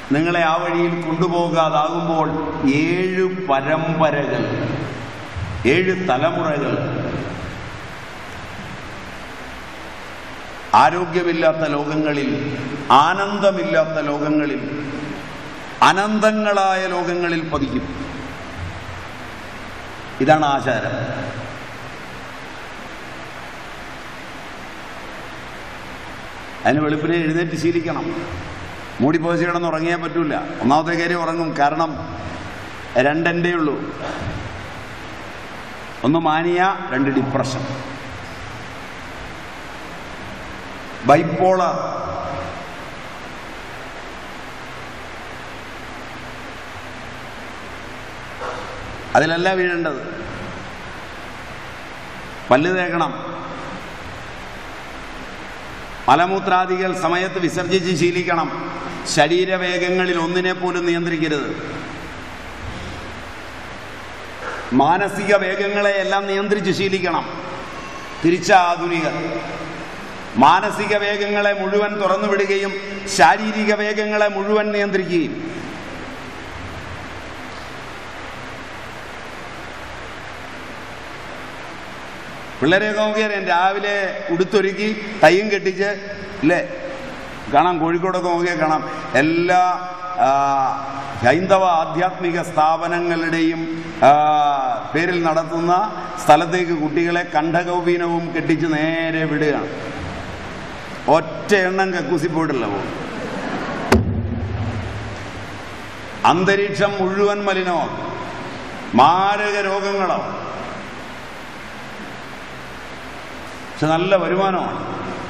നിങ്ങളെ ആ വഴിയിൽ കൊണ്ടുപോകാതാകുമ്പോൾ ഏഴ് പരമ്പരകൾ ഏഴ് തലമുറകൾ ആരോഗ്യമില്ലാത്ത ലോകങ്ങളിൽ ആനന്ദമില്ലാത്ത ലോകങ്ങളിൽ അനന്തങ്ങളായ ലോകങ്ങളിൽ പതിക്കും ഇതാണ് ആചാരം അതിന് വെളുപ്പിനെ എഴുന്നേറ്റ് ശീലിക്കണം മൂടി പോసి കിടന്ന് ഉറങ്ങിയാൽ പറ്റൂല ഒന്നാമത്തെ കാര്യം ഉറങ്ങും കാരണം രണ്ടെൻ്റെ ഉള്ളൂ ഒന്ന് മാനിയ രണ്ട് ഡിപ്രഷൻ ബൈപ്പോളർ അതിലല്ല വീഴേണ്ടത് പല്ല് തേക്കണം മലമൂത്രാദികൾ സമയത്ത് വിസർജിച്ച് ശീലിക്കണം ശരീരവേഗങ്ങളിൽ ഒന്നിനെ പോലും നിയന്ത്രിക്കരുത് മാനസിക വേഗങ്ങളെ എല്ലാം നിയന്ത്രിച്ച് ശീലിക്കണം തിരിച്ച ആധുനികർ മാനസിക വേഗങ്ങളെ മുഴുവൻ തുറന്നു വിടുകയും ശാരീരിക വേഗങ്ങളെ മുഴുവൻ നിയന്ത്രിക്കുകയും പിള്ളേരെയൊക്കെ നോക്കിയാൽ രാവിലെ ഉടുത്തൊരുക്കി തയ്യും കെട്ടിച്ച് ഇല്ലേ കാണാം കോഴിക്കോടൊക്കെ നോക്കിയാൽ കാണാം എല്ലാ ആ, ഹൈന്ദവ ആധ്യാത്മിക സ്ഥാപനങ്ങളുടെയും ആ, പേരിൽ നടത്തുന്ന സ്ഥലത്തേക്ക് കുട്ടികളെ കണ്ഠകൗപീനവും കെട്ടിച്ച് നേരെ വിടുകയാണ് ഒറ്റ എണ്ണം കക്കൂസി പോയിട്ടില്ല പോകും അന്തരീക്ഷം മുഴുവൻ മലിനമാക്കും മാരക രോഗങ്ങളാവും പക്ഷെ നല്ല വരുമാനമാണ്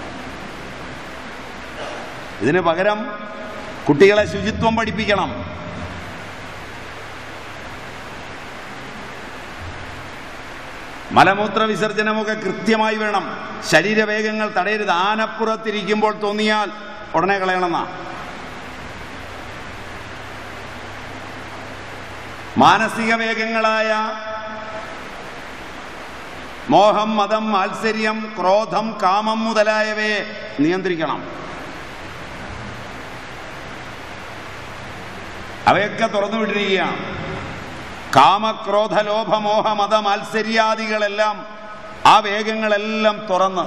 ഇതിന് പകരം കുട്ടികളെ ശുചിത്വം പഠിപ്പിക്കണം മലമൂത്ര വിസർജനമൊക്കെ കൃത്യമായി വേണം ശരീരവേഗങ്ങൾ തടയരുത് ആനപ്പുറത്തിരിക്കുമ്പോൾ തോന്നിയാൽ ഉടനെ കളയണമെന്നാ മാനസിക വേഗങ്ങളായ മോഹം മതം മാത്സര്യം ക്രോധം കാമം മുതലായവയെ നിയന്ത്രിക്കണം അവയൊക്കെ തുറന്നു വിട്ടിരിക്കുകയാണ് കാമക്രോധ ലോഭമോഹ മത മാത്സര്യാദികളെല്ലാം ആ വേഗങ്ങളെല്ലാം തുറന്ന്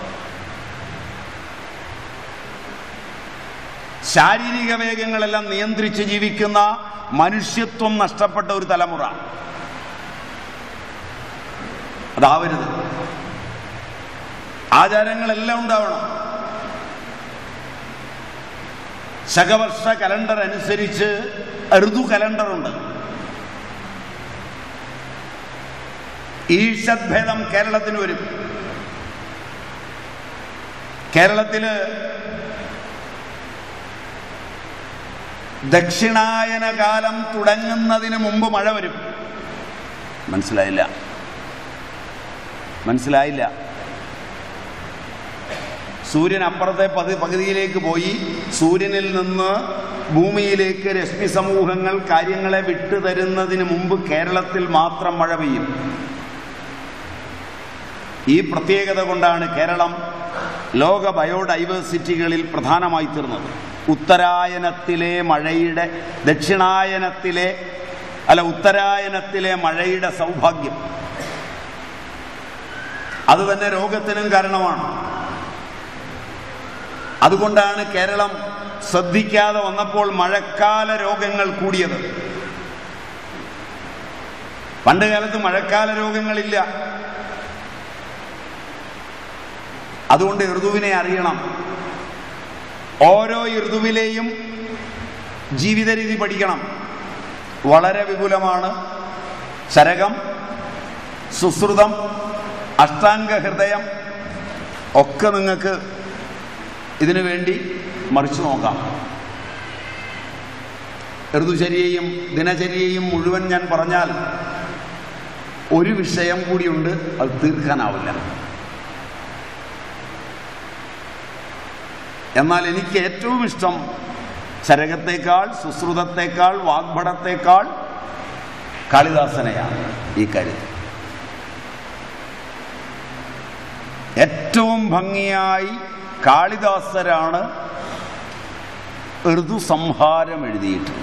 ശാരീരിക വേഗങ്ങളെല്ലാം നിയന്ത്രിച്ച് ജീവിക്കുന്ന മനുഷ്യത്വം നഷ്ടപ്പെട്ട ഒരു തലമുറ അതാവരുത് ആചാരങ്ങളെല്ലാം ഉണ്ടാവണം ശകവർഷ കലണ്ടർ അനുസരിച്ച് ഋതു കലണ്ടറുണ്ട് ഈഷദ്ഭേദം കേരളത്തിന് വരും കേരളത്തില് ദക്ഷിണായന കാലം തുടങ്ങുന്നതിന് മുമ്പ് മഴ വരും മനസ്സിലായില്ല മനസ്സിലായില്ല സൂര്യൻ അപ്പുറത്തെ പതി പകുതിയിലേക്ക് പോയി സൂര്യനിൽ നിന്ന് ഭൂമിയിലേക്ക് രശ്മി സമൂഹങ്ങൾ കാര്യങ്ങളെ വിട്ടുതരുന്നതിന് മുമ്പ് കേരളത്തിൽ മാത്രം മഴ പെയ്യും ഈ പ്രത്യേകത കൊണ്ടാണ് കേരളം ലോക ബയോഡൈവേഴ്സിറ്റികളിൽ പ്രധാനമായി തീർന്നത് ഉത്തരായനത്തിലെ മഴയുടെ ദക്ഷിണായനത്തിലെ അല്ല ഉത്തരായനത്തിലെ മഴയുടെ സൗഭാഗ്യം അത് തന്നെ രോഗത്തിനും കാരണമാണ് അതുകൊണ്ടാണ് കേരളം ശ്രദ്ധിക്കാതെ വന്നപ്പോൾ മഴക്കാല രോഗങ്ങൾ കൂടിയത് പണ്ട് കാലത്ത് മഴക്കാല രോഗങ്ങളില്ല അതുകൊണ്ട് ഋതുവിനെ അറിയണം ഓരോ ഋതുവിലെയും ജീവിത രീതി പഠിക്കണം വളരെ വിപുലമാണ് ശരകം സുശ്രുതം അഷ്ടാംഗ ഹൃദയം ഒക്കെ നിങ്ങൾക്ക് ഇതിനു വേണ്ടി മറിച്ചു നോക്കാം ഋതുചര്യയും ദിനചര്യയും മുഴുവൻ ഞാൻ പറഞ്ഞാൽ ഒരു വിഷയം കൂടിയുണ്ട് അത് തീർക്കാനാവില്ല എന്നാൽ എനിക്ക് ഏറ്റവും ഇഷ്ടം ചരകത്തേക്കാൾ സുശ്രുതത്തേക്കാൾ വാഗ്ഭടത്തേക്കാൾ കാളിദാസനെയാണ് ഈ കാര്യത്തിൽ ഏറ്റവും ഭംഗിയായി കാളിദാസരാണ് ഋതുസംഹാരം എഴുതിയിട്ടുണ്ട്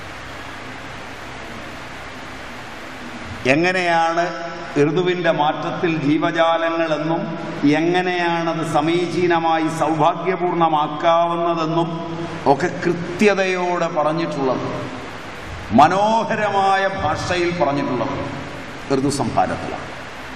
എങ്ങനെയാണ് ഋതുവിൻ്റെ മാറ്റത്തിൽ ജീവജാലങ്ങളെന്നും എങ്ങനെയാണത് സമീചീനമായി സൗഭാഗ്യപൂർണമാക്കാവുന്നതെന്നും ഒക്കെ കൃത്യതയോടെ പറഞ്ഞിട്ടുള്ളത് മനോഹരമായ ഭാഷയിൽ പറഞ്ഞിട്ടുള്ളത് ഋതുസംഹാരത്തിലാണ്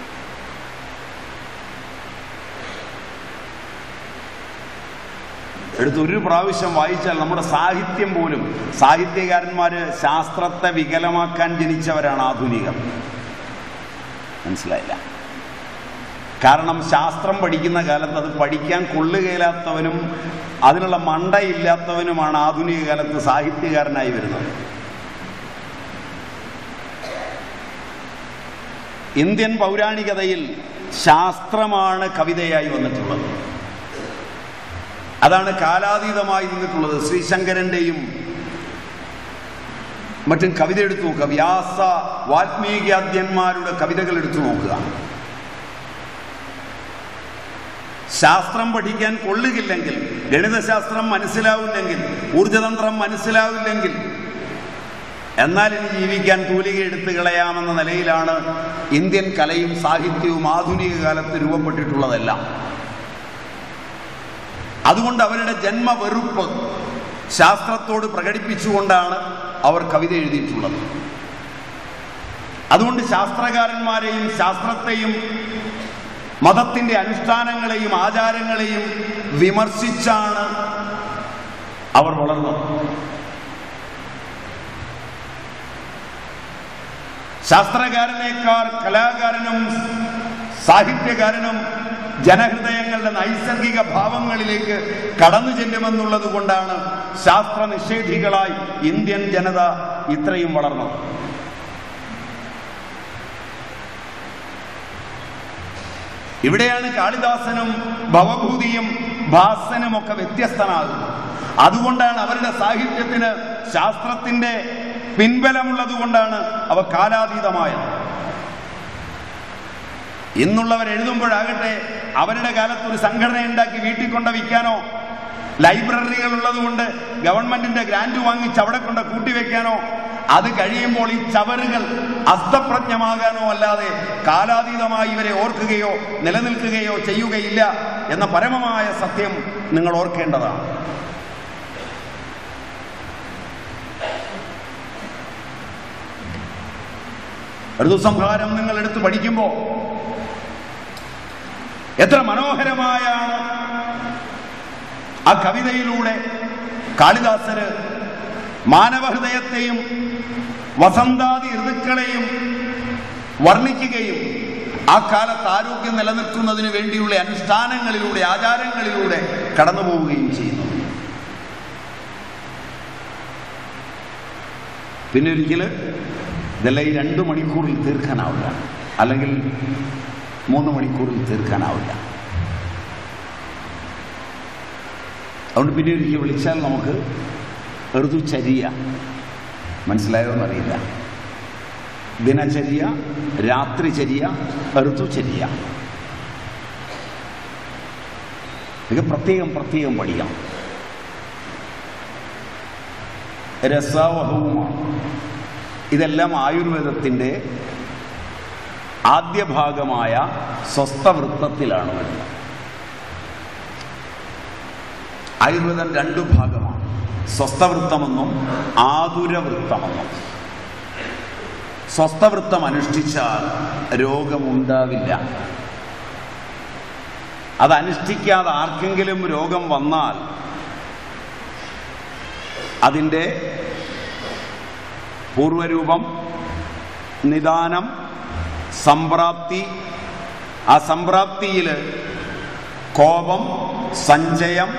എടുത്ത് ഒരു പ്രാവശ്യം വായിച്ചാൽ നമ്മുടെ സാഹിത്യം പോലും സാഹിത്യകാരന്മാര് ശാസ്ത്രത്തെ വികലമാക്കാൻ ജനിച്ചവരാണ് ആധുനികർ മനസ്സിലായില്ല കാരണം ശാസ്ത്രം പഠിക്കുന്ന കാലത്ത് അത് പഠിക്കാൻ കൊള്ളുകയില്ലാത്തവനും അതിനുള്ള മണ്ടയില്ലാത്തവനുമാണ് ആധുനിക കാലത്ത് സാഹിത്യകാരനായി വരുന്നത് ഇന്ത്യൻ പൗരാണികതയിൽ ശാസ്ത്രമാണ് കവിതയായി വന്നിട്ടുള്ളത് അതാണ് കാലാതീതമായി നിന്നിട്ടുള്ളത് ശ്രീശങ്കരന്റെയും മറ്റും കവിത എടുത്തു നോക്കുക വ്യാസ വാൽമീകിയാദ്യന്മാരുടെ കവിതകൾ എടുത്തു നോക്കുക ശാസ്ത്രം പഠിക്കാൻ കൊള്ളുകില്ലെങ്കിൽ ഗണിതശാസ്ത്രം മനസ്സിലാവില്ലെങ്കിൽ ഊർജതന്ത്രം മനസ്സിലാവില്ലെങ്കിൽ എന്നാൽ ഇനി ജീവിക്കാൻ തൂലിക എടുത്തു കളയാമെന്ന നിലയിലാണ് ഇന്ത്യൻ കലയും സാഹിത്യവും ആധുനിക കാലത്ത് രൂപപ്പെട്ടിട്ടുള്ളതെല്ലാം അതുകൊണ്ട് അവരുടെ ജന്മവെറുപ്പ് ശാസ്ത്രത്തോട് പ്രകടിപ്പിച്ചുകൊണ്ടാണ് അവർ കവിത എഴുതിയിട്ടുള്ളത് അതുകൊണ്ട് ശാസ്ത്രകാരന്മാരെയും ശാസ്ത്രത്തെയും മതത്തിന്റെ അനുഷ്ഠാനങ്ങളെയും ആചാരങ്ങളെയും വിമർശിച്ചാണ് അവർ വളർന്നത് ശാസ്ത്രകാരനേക്കാൾ കലാകാരനും സാഹിത്യകാരനും ജനഹൃദയങ്ങളുടെ നൈസർഗിക ഭാവങ്ങളിലേക്ക് കടന്നു ചെല്ലുമെന്നുള്ളത് കൊണ്ടാണ് ശാസ്ത്ര നിഷേധികളായി ഇന്ത്യൻ ജനത ഇത്രയും വളർന്നത് ഇവിടെയാണ് കാളിദാസനും ഭവഭൂതിയും ഭാസനും ഒക്കെ വ്യത്യസ്തനാകുന്നത് അതുകൊണ്ടാണ് അവരുടെ സാഹിത്യത്തിന് ശാസ്ത്രത്തിന്റെ പിൻബലമുള്ളത് കൊണ്ടാണ് അവ കാലാതീതമായത് ഇന്നുള്ളവർ എഴുതുമ്പോഴാകട്ടെ അവരുടെ കാലത്ത് ഒരു സംഘടന ഉണ്ടാക്കി വീട്ടിൽ കൊണ്ട് വിൽക്കാനോ ലൈബ്രറികൾ ഉള്ളതുകൊണ്ട് ഗവൺമെന്റിന്റെ ഗ്രാന്റ് വാങ്ങിച്ച് അവിടെ കൊണ്ട് കൂട്ടിവെക്കാനോ അത് കഴിയുമ്പോൾ ഈ ചവറുകൾ അസ്തപ്രജ്ഞമാകാനോ അല്ലാതെ കാലാതീതമായി ഇവരെ ഓർക്കുകയോ നിലനിൽക്കുകയോ ചെയ്യുകയില്ല എന്ന പരമമായ സത്യം നിങ്ങൾ ഓർക്കേണ്ടതാണ് ഋതുസംഹാരം നിങ്ങൾ എടുത്ത് പഠിക്കുമ്പോൾ എത്ര മനോഹരമായാണ് ആ കവിതയിലൂടെ കാളിദാസര് മാനവഹൃദയത്തെയും വസന്താദി ഋതുക്കളെയും വർണ്ണിക്കുകയും ആ കാലത്ത് ആരോഗ്യം നിലനിർത്തുന്നതിന് വേണ്ടിയുള്ള അനുഷ്ഠാനങ്ങളിലൂടെ ആചാരങ്ങളിലൂടെ കടന്നു പോവുകയും ചെയ്യുന്നു പിന്നെ ഒരിക്കൽ ഇതെല്ലാം ഈ രണ്ട് മണിക്കൂറിൽ തീർക്കാനാവില്ല അല്ലെങ്കിൽ മൂന്ന് മണിക്കൂറിൽ തീർക്കാനാവില്ല അതുകൊണ്ട് പിന്നെ ഒരിക്കൽ വിളിച്ചാൽ നമുക്ക് ഋതുചര്യ മനസ്സിലായോ എന്നറിയില്ല ദിനചര്യ രാത്രിചര്യ ഋതുചര്യ ഇത് പ്രത്യേകം പ്രത്യേകം പഠിക്കണം രസാവഹവുമാണ് ഇതെല്ലാം ആയുർവേദത്തിൻ്റെ ആദ്യ ഭാഗമായ സ്വസ്ഥവൃത്തത്തിലാണ് വരുന്നത് ആയുർവേദം രണ്ടു ഭാഗമാണ് സ്വസ്ഥവൃത്തമെന്നും ആതുരവൃത്തമെന്നും സ്വസ്ഥവൃത്തം അനുഷ്ഠിച്ചാൽ രോഗമുണ്ടാവില്ല അത് അനുഷ്ഠിക്കാതെ ആർക്കെങ്കിലും രോഗം വന്നാൽ അതിൻ്റെ പൂർവരൂപം നിദാനം സംപ്രാപ്തി ആ സംപ്രാപ്തിയിൽ കോപം സഞ്ചയം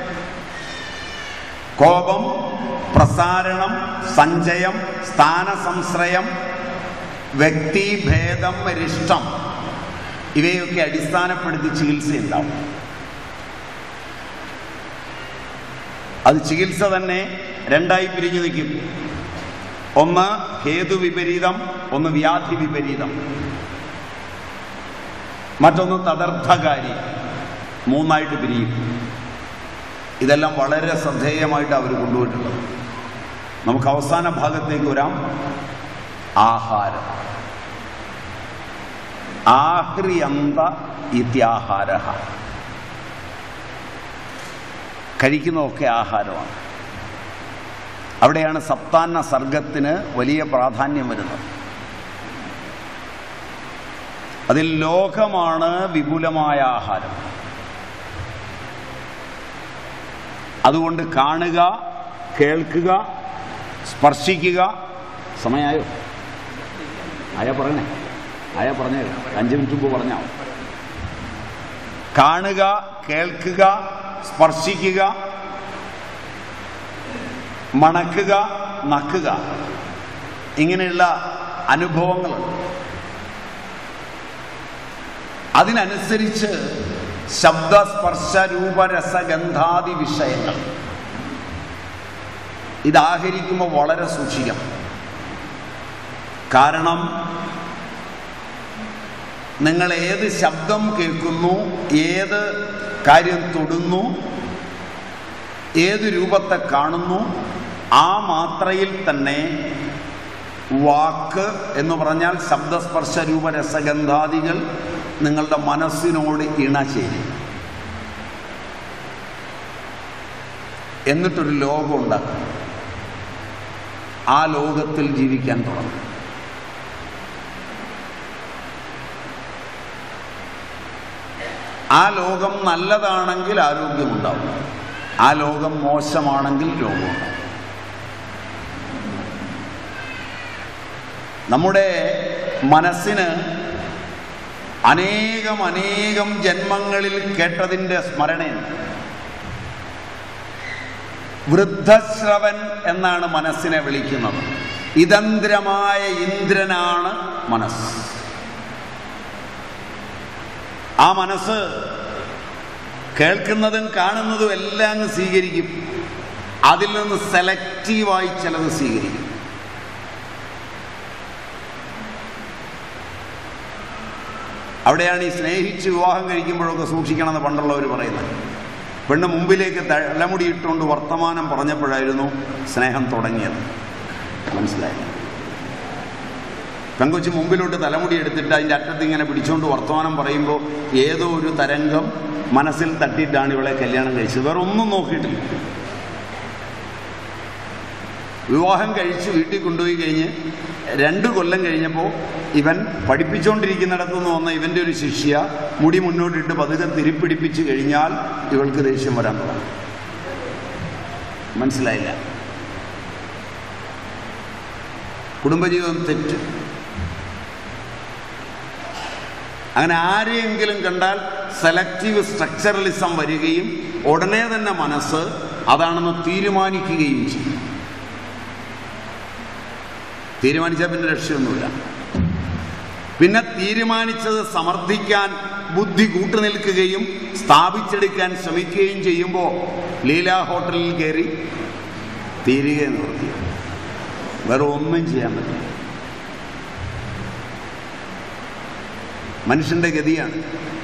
കോപം പ്രസാരണം സഞ്ചയം സ്ഥാനസംശ്രയം വ്യക്തിഭേദം രിഷ്ടം ഇവയൊക്കെ അടിസ്ഥാനപ്പെടുത്തി ചികിത്സയുണ്ടാവും അത് ചികിത്സ തന്നെ രണ്ടായി പിരിഞ്ഞു നിൽക്കും ഒന്ന് ഹേതു വിപരീതം ഒന്ന് വ്യാധി വിപരീതം മറ്റൊന്ന് തദർത്ഥകാരി മൂന്നായിട്ട് പിരിയും ഇതെല്ലാം വളരെ ശ്രദ്ധേയമായിട്ട് അവർ കൊണ്ടുപോയിട്ടുള്ളത് നമുക്ക് അവസാന ഭാഗത്തേക്ക് വരാം ആഹാരം ആഹ്രിയന്ത ഇത്യാഹാര കഴിക്കുന്നതൊക്കെ ആഹാരമാണ് അവിടെയാണ് സപ്താന്ന സർഗത്തിന് വലിയ പ്രാധാന്യം വരുന്നത് അതിൽ ലോകമാണ് വിപുലമായ ആഹാരം അതുകൊണ്ട് കാണുക കേൾക്കുക സ്പർശിക്കുക സമയമായോ ആയാ പറഞ്ഞേ ആയാ പറഞ്ഞേ അഞ്ച് മിനിറ്റ് മുമ്പ് പറഞ്ഞാ കാണുക കേൾക്കുക സ്പർശിക്കുക മണക്കുക നക്കുക ഇങ്ങനെയുള്ള അനുഭവങ്ങളുണ്ട് അതിനനുസരിച്ച് ശബ്ദ സ്പർശ രൂപ രസഗന്ധാദി വിഷയങ്ങൾ ഇതാഹരിക്കുമ്പോൾ വളരെ സൂക്ഷിക്കണം കാരണം നിങ്ങൾ ഏത് ശബ്ദം കേൾക്കുന്നു ഏത് കാര്യം തൊടുന്നു ഏത് രൂപത്തെ കാണുന്നു ആ മാത്രയിൽ തന്നെ വാക്ക് എന്ന് പറഞ്ഞാൽ ശബ്ദസ്പർശ രൂപ രസഗന്ധാദികൾ നിങ്ങളുടെ മനസ്സിനോട് ഇണ ചേരും എന്നിട്ടൊരു ലോകം ഉണ്ടാക്കും ആ ലോകത്തിൽ ജീവിക്കാൻ തുടങ്ങും ആ ലോകം നല്ലതാണെങ്കിൽ ആരോഗ്യമുണ്ടാവും ആ ലോകം മോശമാണെങ്കിൽ രോഗമുണ്ടാവും നമ്മുടെ മനസ്സിന് അനേകം അനേകം ജന്മങ്ങളിൽ കേട്ടതിൻ്റെ സ്മരണയുണ്ട് വൃദ്ധശ്രവൻ എന്നാണ് മനസ്സിനെ വിളിക്കുന്നത് ഇതന്ത്രമായ ഇന്ദ്രനാണ് മനസ്സ് ആ മനസ്സ് കേൾക്കുന്നതും കാണുന്നതും എല്ലാം അങ്ങ് സ്വീകരിക്കും അതിൽ നിന്ന് സെലക്റ്റീവായി ചിലത് സ്വീകരിക്കും അവിടെയാണ് ഈ സ്നേഹിച്ച് വിവാഹം കഴിക്കുമ്പോഴൊക്കെ സൂക്ഷിക്കണമെന്ന് പണ്ടുള്ളവർ പറയുന്നത് പെണ്ണ് മുമ്പിലേക്ക് തലമുടി ഇട്ടുകൊണ്ട് വർത്തമാനം പറഞ്ഞപ്പോഴായിരുന്നു സ്നേഹം തുടങ്ങിയത് മനസ്സിലായില്ല പെങ്കൊച്ച് മുമ്പിലോട്ട് തലമുടി എടുത്തിട്ട് അതിൻ്റെ അറ്റത്ത് ഇങ്ങനെ പിടിച്ചുകൊണ്ട് വർത്തമാനം പറയുമ്പോൾ ഏതോ ഒരു തരംഗം മനസ്സിൽ തട്ടിയിട്ടാണ് ഇവളെ കല്യാണം കഴിച്ചത് വേറെ ഒന്നും നോക്കിയിട്ടില്ല വിവാഹം കഴിച്ച് വീട്ടിൽ കൊണ്ടുപോയി കഴിഞ്ഞ് രണ്ട് കൊല്ലം കഴിഞ്ഞപ്പോൾ ഇവൻ പഠിപ്പിച്ചുകൊണ്ടിരിക്കുന്നിടത്തു നിന്ന് വന്ന ഇവൻ്റെ ഒരു ശിഷ്യ മുടി മുന്നോട്ടിട്ട് പതുക്കെ തിരിപ്പിടിപ്പിച്ച് കഴിഞ്ഞാൽ ഇവൾക്ക് ദേഷ്യം വരാൻ തുടങ്ങും മനസ്സിലായില്ല കുടുംബജീവിതം തെറ്റ് അങ്ങനെ ആരെയെങ്കിലും കണ്ടാൽ സെലക്റ്റീവ് സ്ട്രക്ചറലിസം വരികയും ഉടനെ തന്നെ മനസ്സ് അതാണെന്ന് തീരുമാനിക്കുകയും ചെയ്യും തീരുമാനിച്ചാൽ പിന്നെ രക്ഷയൊന്നുമില്ല പിന്നെ തീരുമാനിച്ചത് സമർത്ഥിക്കാൻ ബുദ്ധി കൂട്ടുനിൽക്കുകയും സ്ഥാപിച്ചെടുക്കാൻ ശ്രമിക്കുകയും ചെയ്യുമ്പോൾ ലീല ഹോട്ടലിൽ കയറി തീരുക നിർത്തി വേറെ ഒന്നും ചെയ്യാൻ പറ്റില്ല മനുഷ്യന്റെ ഗതിയാണ്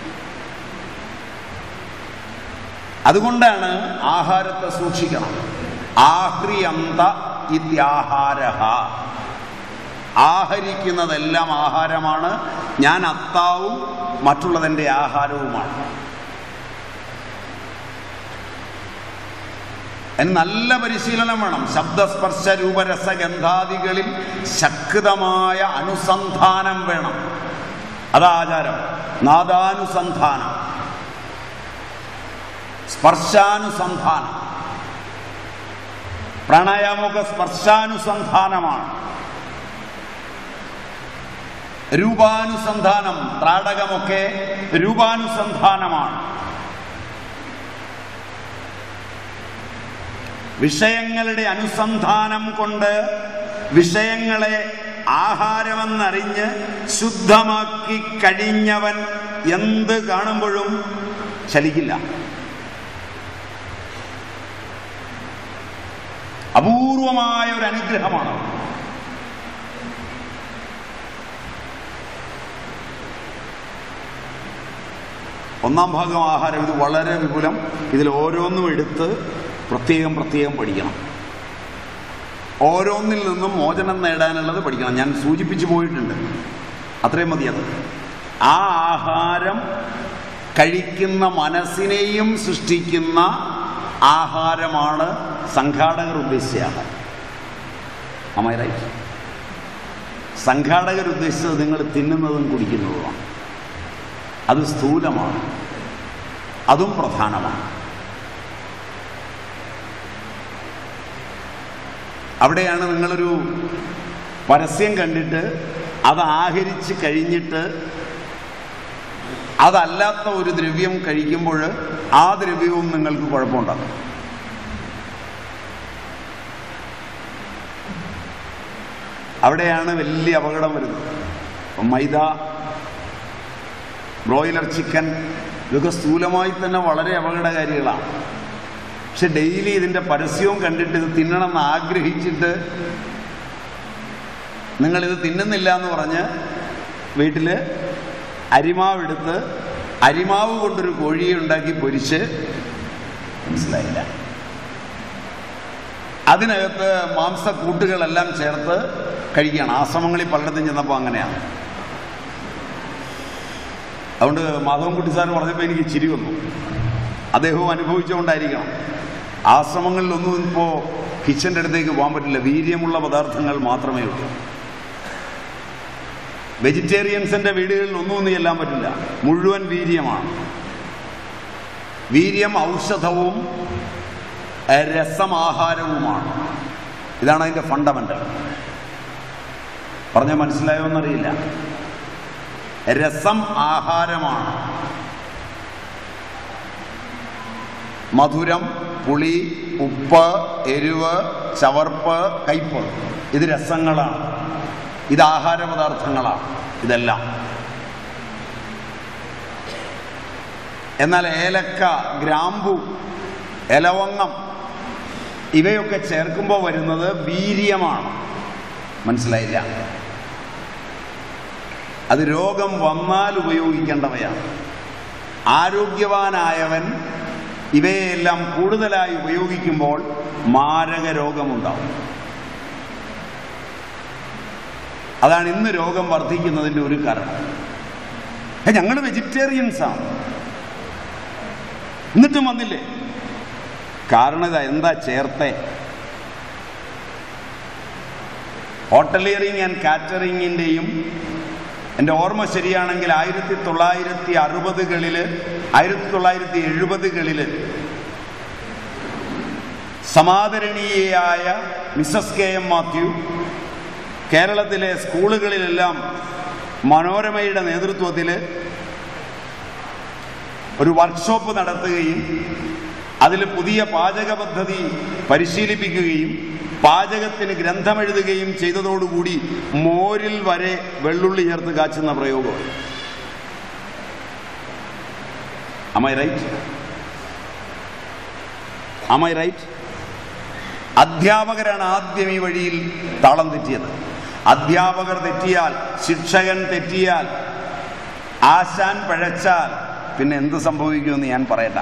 അതുകൊണ്ടാണ് ആഹാരത്തെ സൂക്ഷിക്കണം ആഹ്രിയന്ത ഇത്യാഹാരഹ ആഹരിക്കുന്നതെല്ലാം ആഹാരമാണ് ഞാൻ അത്താവും മറ്റുള്ളതെൻ്റെ ആഹാരവുമാണ് അതിന് നല്ല പരിശീലനം വേണം ശബ്ദസ്പർശ രൂപരസഗന്ധാദികളിൽ ശക്തമായ അനുസന്ധാനം വേണം അതാചാരം നാദാനുസന്ധാനം സ്പർശാനുസന്ധാനം പ്രാണായാമമൊക്കെ സ്പർശാനുസന്ധാനമാണ് രൂപാനുസന്ധാനം ത്രാടകമൊക്കെ രൂപാനുസന്ധാനമാണ് വിഷയങ്ങളുടെ അനുസന്ധാനം കൊണ്ട് വിഷയങ്ങളെ ആഹാരമെന്നറിഞ്ഞ് ശുദ്ധമാക്കി കഴിഞ്ഞവൻ എന്ത് കാണുമ്പോഴും ചലിക്കില്ല അപൂർവമായ ഒരു അനുഗ്രഹമാണ് ഒന്നാം ഭാഗം ആഹാരം ഇത് വളരെ വിപുലം ഇതിൽ ഓരോന്നും എടുത്ത് പ്രത്യേകം പ്രത്യേകം പഠിക്കണം ഓരോന്നിൽ നിന്നും മോചനം നേടാനുള്ളത് പഠിക്കണം ഞാൻ സൂചിപ്പിച്ചു പോയിട്ടുണ്ട് അത്രയും മതി അത് ആ ആഹാരം കഴിക്കുന്ന മനസ്സിനെയും സൃഷ്ടിക്കുന്ന ആഹാരമാണ് സംഘാടകർ ഉദ്ദേശിച്ച ആഹാരം അമ്മായി റൈറ്റ് സംഘാടകർ ഉദ്ദേശിച്ചത് നിങ്ങൾ തിന്നുന്നതും കുടിക്കുന്നതുമാണ് അത് സ്ഥൂലമാണ് അതും പ്രധാനമാണ് അവിടെയാണ് നിങ്ങളൊരു പരസ്യം കണ്ടിട്ട് അത് ആഹരിച്ച് കഴിഞ്ഞിട്ട് അതല്ലാത്ത ഒരു ദ്രവ്യം കഴിക്കുമ്പോൾ ആ ദ്രവ്യവും നിങ്ങൾക്ക് കുഴപ്പമുണ്ടാകും അവിടെയാണ് വലിയ അപകടം വരുന്നത് ഇപ്പം മൈദ ബ്രോയിലർ ചിക്കൻ ഇതൊക്കെ സ്ഥൂലമായി തന്നെ വളരെ അപകടകാരികളാണ് പക്ഷെ ഡെയിലി ഇതിൻ്റെ പരസ്യവും കണ്ടിട്ട് ഇത് തിന്നണമെന്ന് ആഗ്രഹിച്ചിട്ട് നിങ്ങളിത് തിന്നുന്നില്ല എന്ന് പറഞ്ഞ് വീട്ടിൽ അരിമാവെടുത്ത് അരിമാവ് കൊണ്ടൊരു കോഴിയെ ഉണ്ടാക്കി പൊരിച്ച് മനസ്സിലായില്ല അതിനകത്ത് മാംസക്കൂട്ടുകളെല്ലാം ചേർത്ത് കഴിക്കുകയാണ് ആശ്രമങ്ങളിൽ പലയിടത്തും ചെന്നപ്പോൾ അങ്ങനെയാണ് അതുകൊണ്ട് മാധവൻകുട്ടി സാർ പറഞ്ഞപ്പോൾ എനിക്ക് ചിരി വന്നു അദ്ദേഹവും അനുഭവിച്ചുകൊണ്ടായിരിക്കണം ആശ്രമങ്ങളിലൊന്നും ഇപ്പോൾ കിച്ചൻ്റെ അടുത്തേക്ക് പോകാൻ പറ്റില്ല വീര്യമുള്ള പദാർത്ഥങ്ങൾ മാത്രമേ ഉള്ളൂ വെജിറ്റേറിയൻസിന്റെ വീടുകളിൽ ഒന്നും ഒന്നും ചെല്ലാൻ പറ്റില്ല മുഴുവൻ വീര്യമാണ് വീര്യം ഔഷധവും ഏഹ്, രസമാഹാരവുമാണ് ഇതാണ് അതിന്റെ ഫണ്ടമെന്റൽ പറഞ്ഞ മനസ്സിലായോ എന്നറിയില്ല രസം ആഹാരമാണ് മധുരം പുളി ഉപ്പ് എരിവ് ചവർപ്പ് കയ്പ് ഇത് രസങ്ങളാണ് ഇത് ആഹാര പദാർത്ഥങ്ങളാണ് ഇതെല്ലാം എന്നാൽ ഏലക്ക ഗ്രാമ്പു എലവങ്ങം ഇവയൊക്കെ ചേർക്കുമ്പോൾ വരുന്നത് വീര്യമാണ് മനസ്സിലായില്ല അത് രോഗം വന്നാൽ ഉപയോഗിക്കേണ്ടവയാണ് ആരോഗ്യവാനായവൻ ഇവയെല്ലാം കൂടുതലായി ഉപയോഗിക്കുമ്പോൾ മാരക രോഗമുണ്ടാവും അതാണ് ഇന്ന് രോഗം വർദ്ധിക്കുന്നതിൻ്റെ ഒരു കാരണം ഞങ്ങൾ വെജിറ്റേറിയൻസാണ് എന്നിട്ടും വന്നില്ലേ കാരണം ഇതാ എന്താ ചേർത്തേ ഹോട്ടലിയറിംഗ് ആൻഡ് കാറ്ററിംഗിൻ്റെയും എൻ്റെ ഓർമ്മ ശരിയാണെങ്കിൽ ആയിരത്തി തൊള്ളായിരത്തി അറുപതുകളിൽ ആയിരത്തി തൊള്ളായിരത്തി എഴുപതുകളിൽ സമാദരണീയയായ മിസസ് കെ എം മാത്യു കേരളത്തിലെ സ്കൂളുകളിലെല്ലാം മനോരമയുടെ നേതൃത്വത്തിൽ ഒരു വർക്ക്ഷോപ്പ് നടത്തുകയും അതിൽ പുതിയ പാചക പദ്ധതി പരിശീലിപ്പിക്കുകയും പാചകത്തിന് ഗ്രന്ഥമെഴുതുകയും ചെയ്തതോടുകൂടി മോരിൽ വരെ വെള്ളുള്ളി ചേർത്ത് കാച്ചുന്ന പ്രയോഗം അമൈ റൈറ്റ് അമൈ റൈറ്റ് അധ്യാപകരാണ് ആദ്യം ഈ വഴിയിൽ താളം തെറ്റിയത് അധ്യാപകർ തെറ്റിയാൽ ശിക്ഷകൻ തെറ്റിയാൽ ആശാൻ പഴച്ചാൽ പിന്നെ എന്ത് സംഭവിക്കുമെന്ന് ഞാൻ പറയട്ട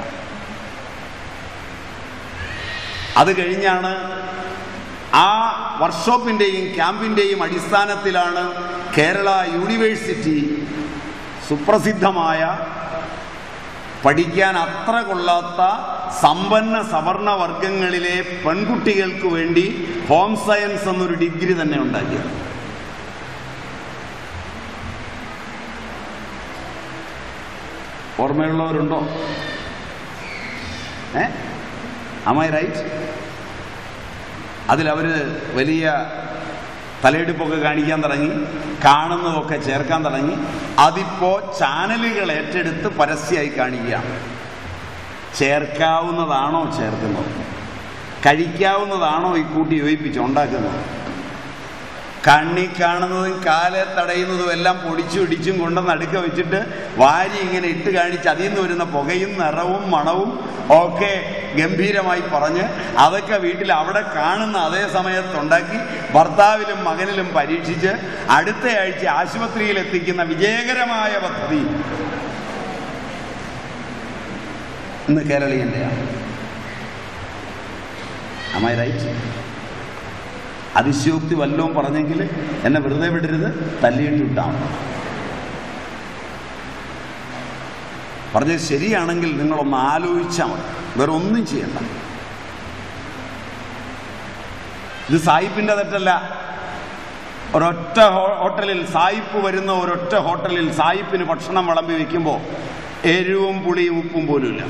അത് കഴിഞ്ഞാണ് ആ വർക്ക്ഷോപ്പിൻ്റെയും ക്യാമ്പിൻ്റെയും അടിസ്ഥാനത്തിലാണ് കേരള യൂണിവേഴ്സിറ്റി സുപ്രസിദ്ധമായ പഠിക്കാൻ അത്ര കൊള്ളാത്ത സമ്പന്ന സവർണ വർഗങ്ങളിലെ പെൺകുട്ടികൾക്ക് വേണ്ടി ഹോം സയൻസ് എന്നൊരു ഡിഗ്രി തന്നെ ഉണ്ടാക്കിയത് ഓർമ്മയുള്ളവരുണ്ടോ ഏ അമൈ റൈറ്റ് അതിലവര് വലിയ തലയെടുപ്പൊക്കെ കാണിക്കാൻ തുടങ്ങി കാണുന്നതൊക്കെ ചേർക്കാൻ തുടങ്ങി അതിപ്പോ ചാനലുകൾ ഏറ്റെടുത്ത് പരസ്യമായി കാണിക്കുകയാണ് ചേർക്കാവുന്നതാണോ ചേർക്കുന്നത് കഴിക്കാവുന്നതാണോ ഈ കൂട്ടി യോജിപ്പിച്ച് ഉണ്ടാക്കുന്നത് കണ്ണി കാണുന്നതും കാലെ തടയുന്നതും എല്ലാം പൊടിച്ചും ഇടിച്ചും കൊണ്ടുവന്ന് അടുക്ക വെച്ചിട്ട് വാരി ഇങ്ങനെ ഇട്ട് കാണിച്ച് അതിൽ നിന്ന് വരുന്ന പുകയും നിറവും മണവും ഒക്കെ ഗംഭീരമായി പറഞ്ഞ് അതൊക്കെ വീട്ടിൽ അവിടെ കാണുന്ന അതേ സമയത്തുണ്ടാക്കി ഭർത്താവിലും മകനിലും പരീക്ഷിച്ച് അടുത്ത ആഴ്ച ആശുപത്രിയിൽ എത്തിക്കുന്ന വിജയകരമായ പദ്ധതി ഇന്ന് കേരളീയൻ്റെയാണ് അമ്മായി റൈറ്റ് അതിശയോക്തി വല്ലതും പറഞ്ഞെങ്കിൽ എന്നെ വെറുതെ വിടരുത് തല്ലിയിട്ട് വിട്ടാണ് പറഞ്ഞത് ശരിയാണെങ്കിൽ നിങ്ങളൊന്ന് ആലോചിച്ചാൽ മതി വേറെ ഒന്നും ചെയ്യണ്ട ഇത് സായിപ്പിന്റെ തെറ്റല്ല ഒരൊറ്റ ഹോ- ഹോട്ടലിൽ സായിപ്പ് വരുന്ന ഒരൊറ്റ ഹോട്ടലിൽ സായിപ്പിന് ഭക്ഷണം വിളമ്പി വെക്കുമ്പോൾ എരിവും പുളിയും ഉപ്പും പോലുമില്ല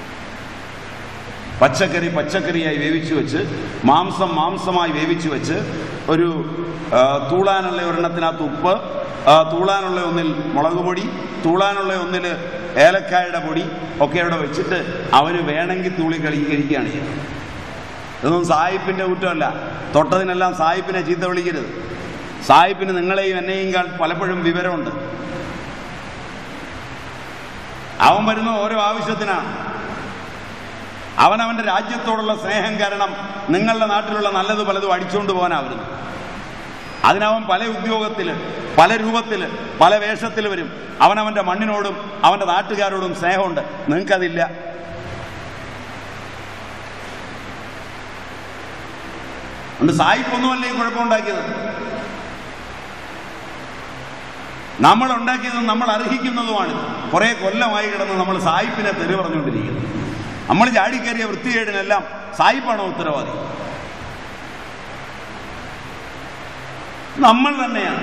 പച്ചക്കറി പച്ചക്കറിയായി വേവിച്ചു വെച്ച് മാംസം മാംസമായി വേവിച്ചു വെച്ച് ഒരു ആ, തൂളാനുള്ള ഒരെണ്ണത്തിനകത്ത് ഉപ്പ് ആ, തൂളാനുള്ള ഒന്നിൽ മുളക് പൊടി തൂളാനുള്ള ഒന്നിൽ ഏലക്കായുടെ പൊടി ഒക്കെ അവിടെ വെച്ചിട്ട് അവന് വേണമെങ്കിൽ തൂളി കളി കഴിക്കുകയാണ് ചെയ്യുന്നത് ഇതൊന്നും സായിപ്പിന്റെ കുറ്റമല്ല തൊട്ടതിനെല്ലാം സായിപ്പിനെ ചീത്ത വിളിക്കരുത് സായിപ്പിന് നിങ്ങളെയും എന്നെയും കാൾ പലപ്പോഴും വിവരമുണ്ട് അവൻ വരുന്ന ഓരോ ആവശ്യത്തിനാണ് അവൻ അവന്റെ രാജ്യത്തോടുള്ള സ്നേഹം കാരണം നിങ്ങളുടെ നാട്ടിലുള്ള നല്ലത് പലതും അടിച്ചുകൊണ്ട് പോകാനാ വരുന്നത് അതിനവൻ പല ഉദ്യോഗത്തിൽ പല രൂപത്തിൽ പല വേഷത്തിൽ വരും അവനവന്റെ മണ്ണിനോടും അവന്റെ നാട്ടുകാരോടും സ്നേഹമുണ്ട് നിങ്ങൾക്കതില്ല അതുകൊണ്ട് സായിപ്പൊന്നുമല്ല ഈ കുഴപ്പമുണ്ടാക്കിയത് നമ്മൾ ഉണ്ടാക്കിയതും നമ്മൾ അർഹിക്കുന്നതുമാണ് കുറെ കൊല്ലമായി കിടന്ന് നമ്മൾ സായിപ്പിനെ തെറി പറഞ്ഞുകൊണ്ടിരിക്കുന്നത് നമ്മൾ ചാടിക്കയറിയ വൃത്തികേടിനെല്ലാം സായിപ്പാണോ ഉത്തരവാദി നമ്മൾ തന്നെയാണ്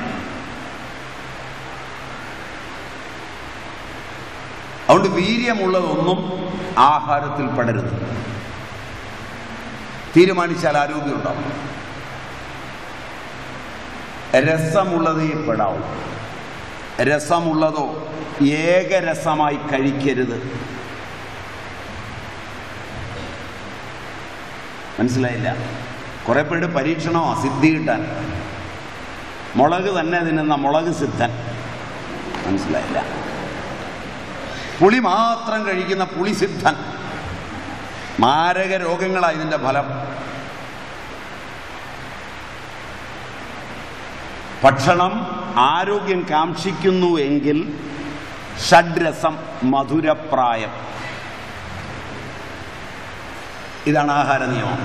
അതുകൊണ്ട് വീര്യമുള്ളതൊന്നും ആഹാരത്തിൽ പെടരുത് തീരുമാനിച്ചാൽ ആരോഗ്യം ഉണ്ടാവും രസമുള്ളതേ പെടാവൂ രസമുള്ളതോ ഏകരസമായി കഴിക്കരുത് മനസ്സിലായില്ല കുറെ പേരുടെ പരീക്ഷണമോ സിദ്ധി കിട്ടാൻ മുളക് തന്നെ തിന്നുന്ന മുളക് സിദ്ധൻ മനസ്സിലായില്ല പുളി മാത്രം കഴിക്കുന്ന പുളി സിദ്ധൻ മാരക രോഗങ്ങളാണ് ഇതിന്റെ ഫലം ഭക്ഷണം ആരോഗ്യം കാക്ഷിക്കുന്നു എങ്കിൽ ഷഡ്രസം മധുരപ്രായം ഇതാണ് ആഹാര നിയമം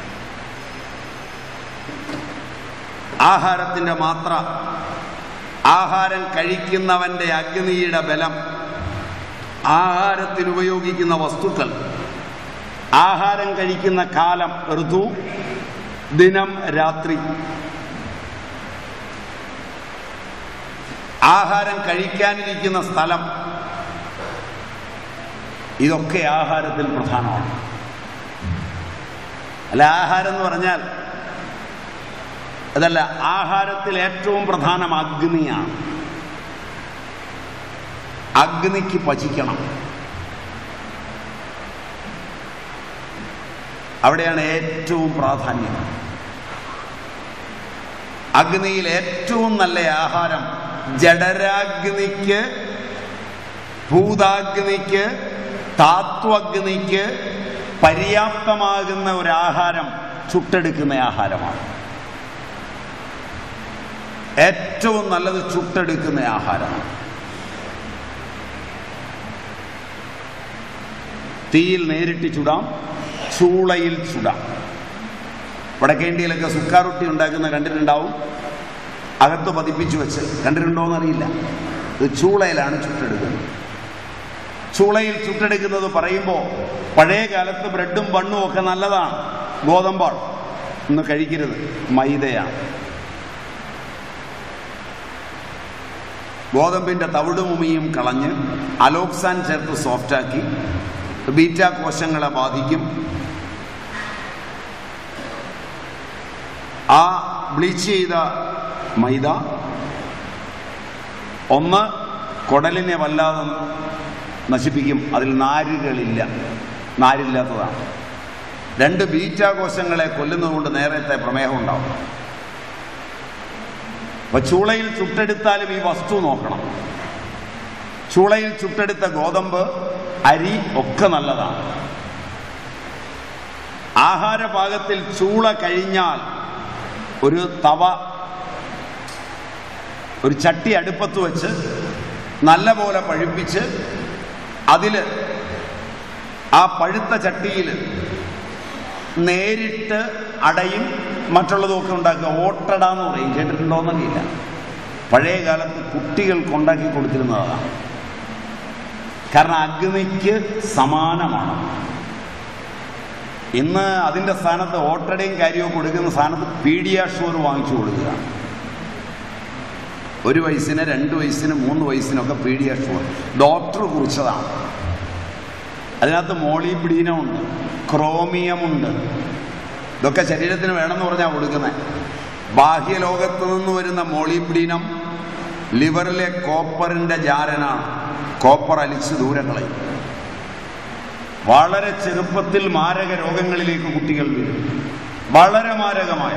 ആഹാരത്തിന്റെ മാത്ര ആഹാരം കഴിക്കുന്നവന്റെ അഗ്നിയുടെ ബലം ആഹാരത്തിന് ഉപയോഗിക്കുന്ന വസ്തുക്കൾ ആഹാരം കഴിക്കുന്ന കാലം ഋതു ദിനം രാത്രി ആഹാരം കഴിക്കാനിരിക്കുന്ന സ്ഥലം ഇതൊക്കെ ആഹാരത്തിൽ പ്രധാനമാണ് അല്ല ആഹാരം എന്ന് പറഞ്ഞാൽ അതല്ല ആഹാരത്തിൽ ഏറ്റവും പ്രധാനം അഗ്നിയാണ് അഗ്നിക്ക് പചിക്കണം അവിടെയാണ് ഏറ്റവും പ്രാധാന്യം അഗ്നിയിൽ ഏറ്റവും നല്ല ആഹാരം ജഡരാഗ്നിക്ക് ഭൂതാഗ്നിക്ക് താത്വഗ്നിക്ക് പര്യാപ്തമാകുന്ന ഒരു ആഹാരം ചുട്ടെടുക്കുന്ന ആഹാരമാണ് ഏറ്റവും നല്ലത് ചുട്ടെടുക്കുന്ന ആഹാരമാണ് തീയിൽ നേരിട്ട് ചുടാം ചൂളയിൽ ചുടാം വടക്കേ ഇന്ത്യയിലൊക്കെ സുക്കാറൊട്ടി ഉണ്ടാക്കുന്ന കണ്ടിട്ടുണ്ടാവും അകത്ത് പതിപ്പിച്ചു വെച്ച് കണ്ടിട്ടുണ്ടോ എന്നറിയില്ല ഇത് ചൂളയിലാണ് ചുട്ടെടുക്കുന്നത് ചൂളയിൽ ചുട്ടെടുക്കുന്നത് പറയുമ്പോൾ പഴയ കാലത്ത് ബ്രെഡും ബണ്ണും ഒക്കെ നല്ലതാണ് ഗോതമ്പാണ് ഇന്ന് കഴിക്കരുത് മൈദയാണ് ഗോതമ്പിന്റെ തവിടുമുമിയും കളഞ്ഞ് അലോക്സാൻ ചേർത്ത് സോഫ്റ്റാക്കി ബീറ്റ കോശങ്ങളെ ബാധിക്കും ആ ബ്ലീച്ച് ചെയ്ത മൈദ ഒന്ന് കുടലിനെ വല്ലാതെ നശിപ്പിക്കും അതിൽ നാരുകളില്ല നാരില്ലാത്തതാണ് രണ്ട് ബീറ്റ കോശങ്ങളെ കൊല്ലുന്നതുകൊണ്ട് നേരത്തെ പ്രമേഹം ഉണ്ടാവും അപ്പൊ ചൂളയിൽ ചുട്ടെടുത്താലും ഈ വസ്തു നോക്കണം ചൂളയിൽ ചുട്ടെടുത്ത ഗോതമ്പ് അരി ഒക്കെ നല്ലതാണ് ആഹാരപാകത്തിൽ ചൂള കഴിഞ്ഞാൽ ഒരു തവ ഒരു ചട്ടി അടുപ്പത്ത് വെച്ച് നല്ല പോലെ പഴുപ്പിച്ച് അതിൽ ആ പഴുത്ത ചട്ടിയിൽ നേരിട്ട് അടയും മറ്റുള്ളതും ഒക്കെ ഉണ്ടാക്കുക ഓട്ടട എന്ന് പറയും കേട്ടിട്ടുണ്ടോന്നറിയില്ല പഴയ കാലത്ത് കുട്ടികൾക്ക് ഉണ്ടാക്കി കൊടുത്തിരുന്നതാണ് കാരണം അഗ്നിക്ക് സമാനമാണ് ഇന്ന് അതിൻ്റെ സ്ഥാനത്ത് ഓട്ടടയും കാര്യവും കൊടുക്കുന്ന സ്ഥാനത്ത് പീഡിയാഷുവർ വാങ്ങിച്ചു കൊടുക്കുകയാണ് ഒരു വയസ്സിന് രണ്ട് വയസ്സിന് മൂന്ന് വയസ്സിനൊക്കെ പീഡിയാഷുവർ ഡോക്ടർ കുറിച്ചതാണ് അതിനകത്ത് മോളിബ്ഡീനമുണ്ട് ക്രോമിയമുണ്ട് ഇതൊക്കെ ശരീരത്തിന് വേണമെന്ന് പറഞ്ഞാൽ കൊടുക്കുന്നത് ബാഹ്യലോകത്ത് നിന്ന് വരുന്ന മോളിബ്ഡീനം ലിവറിലെ കോപ്പറിന്റെ ജാരനാണ് കോപ്പർ അലിച്ച് ദൂരെ കളയും വളരെ ചെറുപ്പത്തിൽ മാരക രോഗങ്ങളിലേക്ക് കുട്ടികൾ വീഴും വളരെ മാരകമായ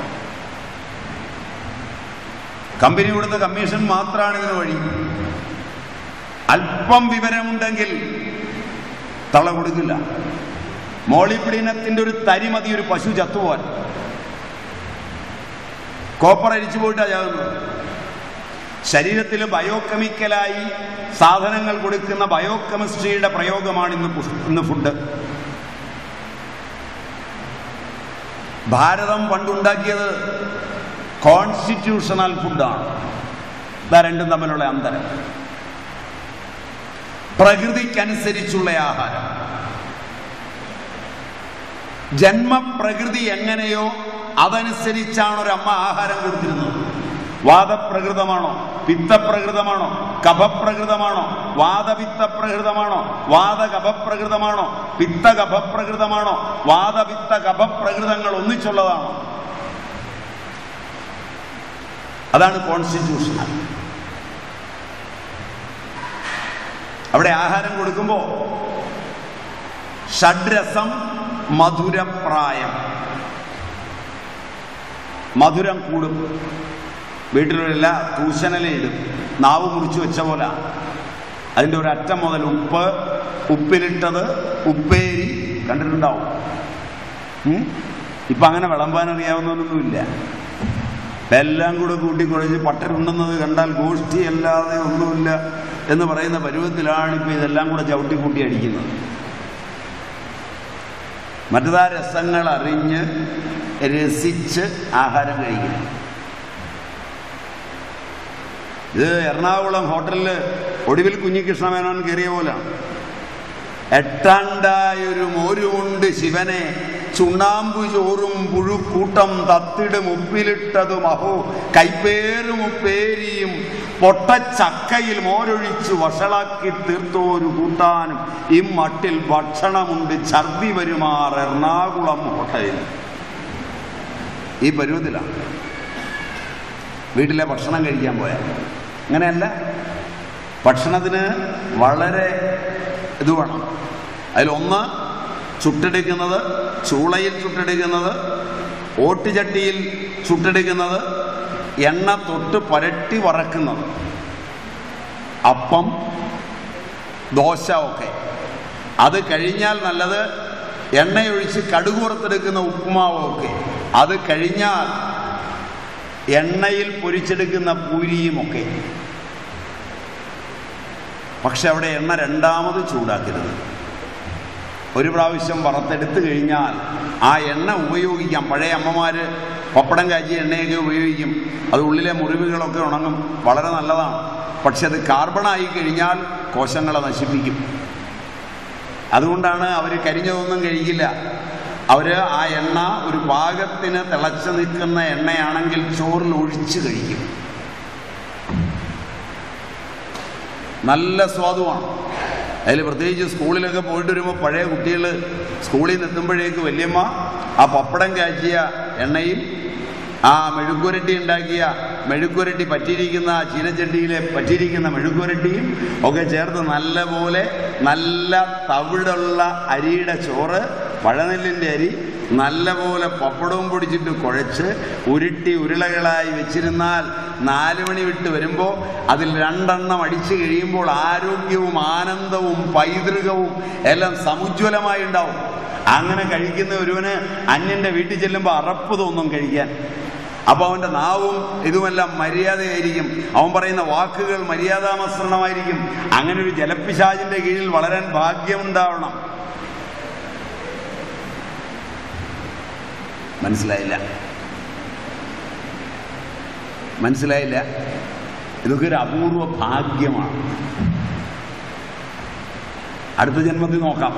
കമ്പനി കൊടുത്ത കമ്മീഷൻ മാത്രമാണ് ഇതിന് വഴി അല്പം വിവരമുണ്ടെങ്കിൽ തള കൊടുക്കില്ല മോളിപ്പിടിനത്തിന്റെ ഒരു തരി മതി ഒരു പശു ചത്തുപോവാൻ കോപ്പർ അരിച്ചു പോയിട്ടാണ് ചാകുന്നത് ശരീരത്തിൽ ബയോകെമിക്കലായി സാധനങ്ങൾ കൊടുക്കുന്ന ബയോകെമിസ്ട്രിയുടെ പ്രയോഗമാണ് ഇന്ന് പുഷ്- ഇന്ന് ഫുഡ് ഭാരതം പണ്ടുണ്ടാക്കിയത് കോൺസ്റ്റിറ്റ്യൂഷണൽ ഫുഡാണ് ഇതാ രണ്ടും തമ്മിലുള്ള അന്തരം പ്രകൃതിക്കനുസരിച്ചുള്ള ആഹാരം ജന്മപ്രകൃതി എങ്ങനെയോ അതനുസരിച്ചാണ് ഒരു അമ്മ ആഹാരം കൊടുത്തിരുന്നത് വാദപ്രകൃതമാണോ പിത്തപ്രകൃതമാണോ കഫപ്രകൃതമാണോ വാദപിത്തപ്രകൃതമാണോ വാദകഫപ്രകൃതമാണോ പിത്തകഫപ്രകൃതമാണോ വാദപിത്ത കഫപ്രകൃതങ്ങൾ ഒന്നിച്ചുള്ളതാണോ അതാണ് കോൺസ്റ്റിറ്റ്യൂഷണൽ അവിടെ ആഹാരം കൊടുക്കുമ്പോൾ ഷഡ്രസം മധുരപ്രായം മധുരം കൂടും വീട്ടിലുള്ള തൂശനലയിടും നാവ് മുറിച്ചു വെച്ച പോലെ അതിൻ്റെ ഒരു അറ്റം മുതൽ ഉപ്പ് ഉപ്പിലിട്ടത് ഉപ്പേരി കണ്ടിട്ടുണ്ടാവും ഉം? ഇപ്പൊ അങ്ങനെ വിളമ്പാൻ അറിയാവുന്നവനൊന്നുമില്ല എല്ലാം കൂടെ കൂട്ടിക്കുഴച്ച് പട്ടരുണ്ടെന്നത് കണ്ടാൽ ഗോഷ്ഠി അല്ലാതെ ഒന്നുമില്ല എന്ന് പറയുന്ന പരുവത്തിലാണ് ഇപ്പൊ ഇതെല്ലാം കൂടെ ചവിട്ടി കൂട്ടി അടിക്കുന്നത് മറ്റതാ രസങ്ങൾ അറിഞ്ഞ് രസിച്ച് ആഹാരം കഴിക്കണം ഇത് എറണാകുളം ഹോട്ടലിൽ ഒടുവിൽ കുഞ്ഞികൃഷ്ണമേനോൻ കയറിയ പോലാണ് എട്ടാണ്ടായൊരു മോരുകൊണ്ട് ശിവനെ ചുണ്ണാമ്പു ചോറും പുഴുക്കൂട്ടം തത്തിടും ഉപ്പിലിട്ടതും അഹോ കൈപ്പേറും ഉപ്പേരിയും പൊട്ടച്ചക്കയിൽ മോരൊഴിച്ച് വഷളാക്കി തീർത്തോരു കൂട്ടാനും ഈ മട്ടിൽ ഭക്ഷണമുണ്ട് ഛർദി വരുമാർ എറണാകുളം ഹോട്ടലിൽ ഈ പരുവത്തിലാണ് വീട്ടിലെ ഭക്ഷണം കഴിക്കാൻ പോയാൽ അങ്ങനെയല്ല ഭക്ഷണത്തിന് വളരെ ഇത് വേണം അതിലൊന്ന് ചുട്ടെടുക്കുന്നത് ചൂളയിൽ ചുട്ടെടുക്കുന്നത് ഓട്ടുചട്ടിയിൽ ചുട്ടെടുക്കുന്നത് എണ്ണ തൊട്ട് പുരട്ടി വറക്കുന്നത് അപ്പം ദോശ ഒക്കെ അത് കഴിഞ്ഞാൽ നല്ലത് എണ്ണയൊഴിച്ച് കടുക് വറുത്തെടുക്കുന്ന ഉപ്പുമാവൊക്കെ അത് കഴിഞ്ഞാൽ എണ്ണയിൽ പൊരിച്ചെടുക്കുന്ന പൂരിയുമൊക്കെ പക്ഷെ അവിടെ എണ്ണ രണ്ടാമത് ചൂടാക്കരുത് ഒരു പ്രാവശ്യം വറുത്തെടുത്ത് കഴിഞ്ഞാൽ ആ എണ്ണ ഉപയോഗിക്കാം പഴയ അമ്മമാര് പപ്പടം കാച്ചി എണ്ണയൊക്കെ ഉപയോഗിക്കും അത് ഉള്ളിലെ മുറിവുകളൊക്കെ ഉണങ്ങും വളരെ നല്ലതാണ് പക്ഷെ അത് കാർബണായി കഴിഞ്ഞാൽ കോശങ്ങളെ നശിപ്പിക്കും അതുകൊണ്ടാണ് അവർ കരിഞ്ഞതൊന്നും കഴിക്കില്ല അവർ ആ എണ്ണ ഒരു പാകത്തിന് തിളച്ചു നിൽക്കുന്ന എണ്ണയാണെങ്കിൽ ചോറിൽ ഒഴിച്ച് കഴിക്കും നല്ല സ്വാദുമാണ് അതിൽ പ്രത്യേകിച്ച് സ്കൂളിലൊക്കെ പോയിട്ട് വരുമ്പോൾ പഴയ കുട്ടികൾ സ്കൂളിൽ നിന്ന് എത്തുമ്പോഴേക്ക് വല്യമ്മ ആ പപ്പടം കാച്ചിയ എണ്ണയും ആ മെഴുക്കുരട്ടി ഉണ്ടാക്കിയ മെഴുക്കുരട്ടി പറ്റിയിരിക്കുന്ന ആ ചീനച്ചട്ടിയിലെ പറ്റിയിരിക്കുന്ന മെഴുക്കുരട്ടിയും ഒക്കെ ചേർത്ത് നല്ലപോലെ നല്ല തവിടുള്ള അരിയുടെ ചോറ് പഴനെല്ലിൻ്റെ അരി നല്ലപോലെ പപ്പടവും പൊടിച്ചിട്ട് കുഴച്ച് ഉരുട്ടി ഉരുളകളായി വെച്ചിരുന്നാൽ നാല് മണി വിട്ട് വരുമ്പോൾ അതിൽ രണ്ടെണ്ണം അടിച്ചു കഴിയുമ്പോൾ ആരോഗ്യവും ആനന്ദവും പൈതൃകവും എല്ലാം സമുജ്വലമായി ഉണ്ടാവും അങ്ങനെ കഴിക്കുന്ന ഒരുവന് അന്യന്റെ വീട്ടിൽ ചെല്ലുമ്പോൾ അറപ്പ് തോന്നും കഴിക്കാൻ അപ്പൊ അവന്റെ നാവും ഇതുമെല്ലാം മര്യാദയായിരിക്കും അവൻ പറയുന്ന വാക്കുകൾ മര്യാദാമസൃണമായിരിക്കും അങ്ങനെ ഒരു ജലപ്പിശാചിന്റെ കീഴിൽ വളരാൻ ഭാഗ്യമുണ്ടാവണം മനസ്സിലായില്ല മനസ്സിലായില്ല ഇതൊക്കെ ഒരു അപൂർവ ഭാഗ്യമാണ് അടുത്ത ജന്മത്തിൽ നോക്കാം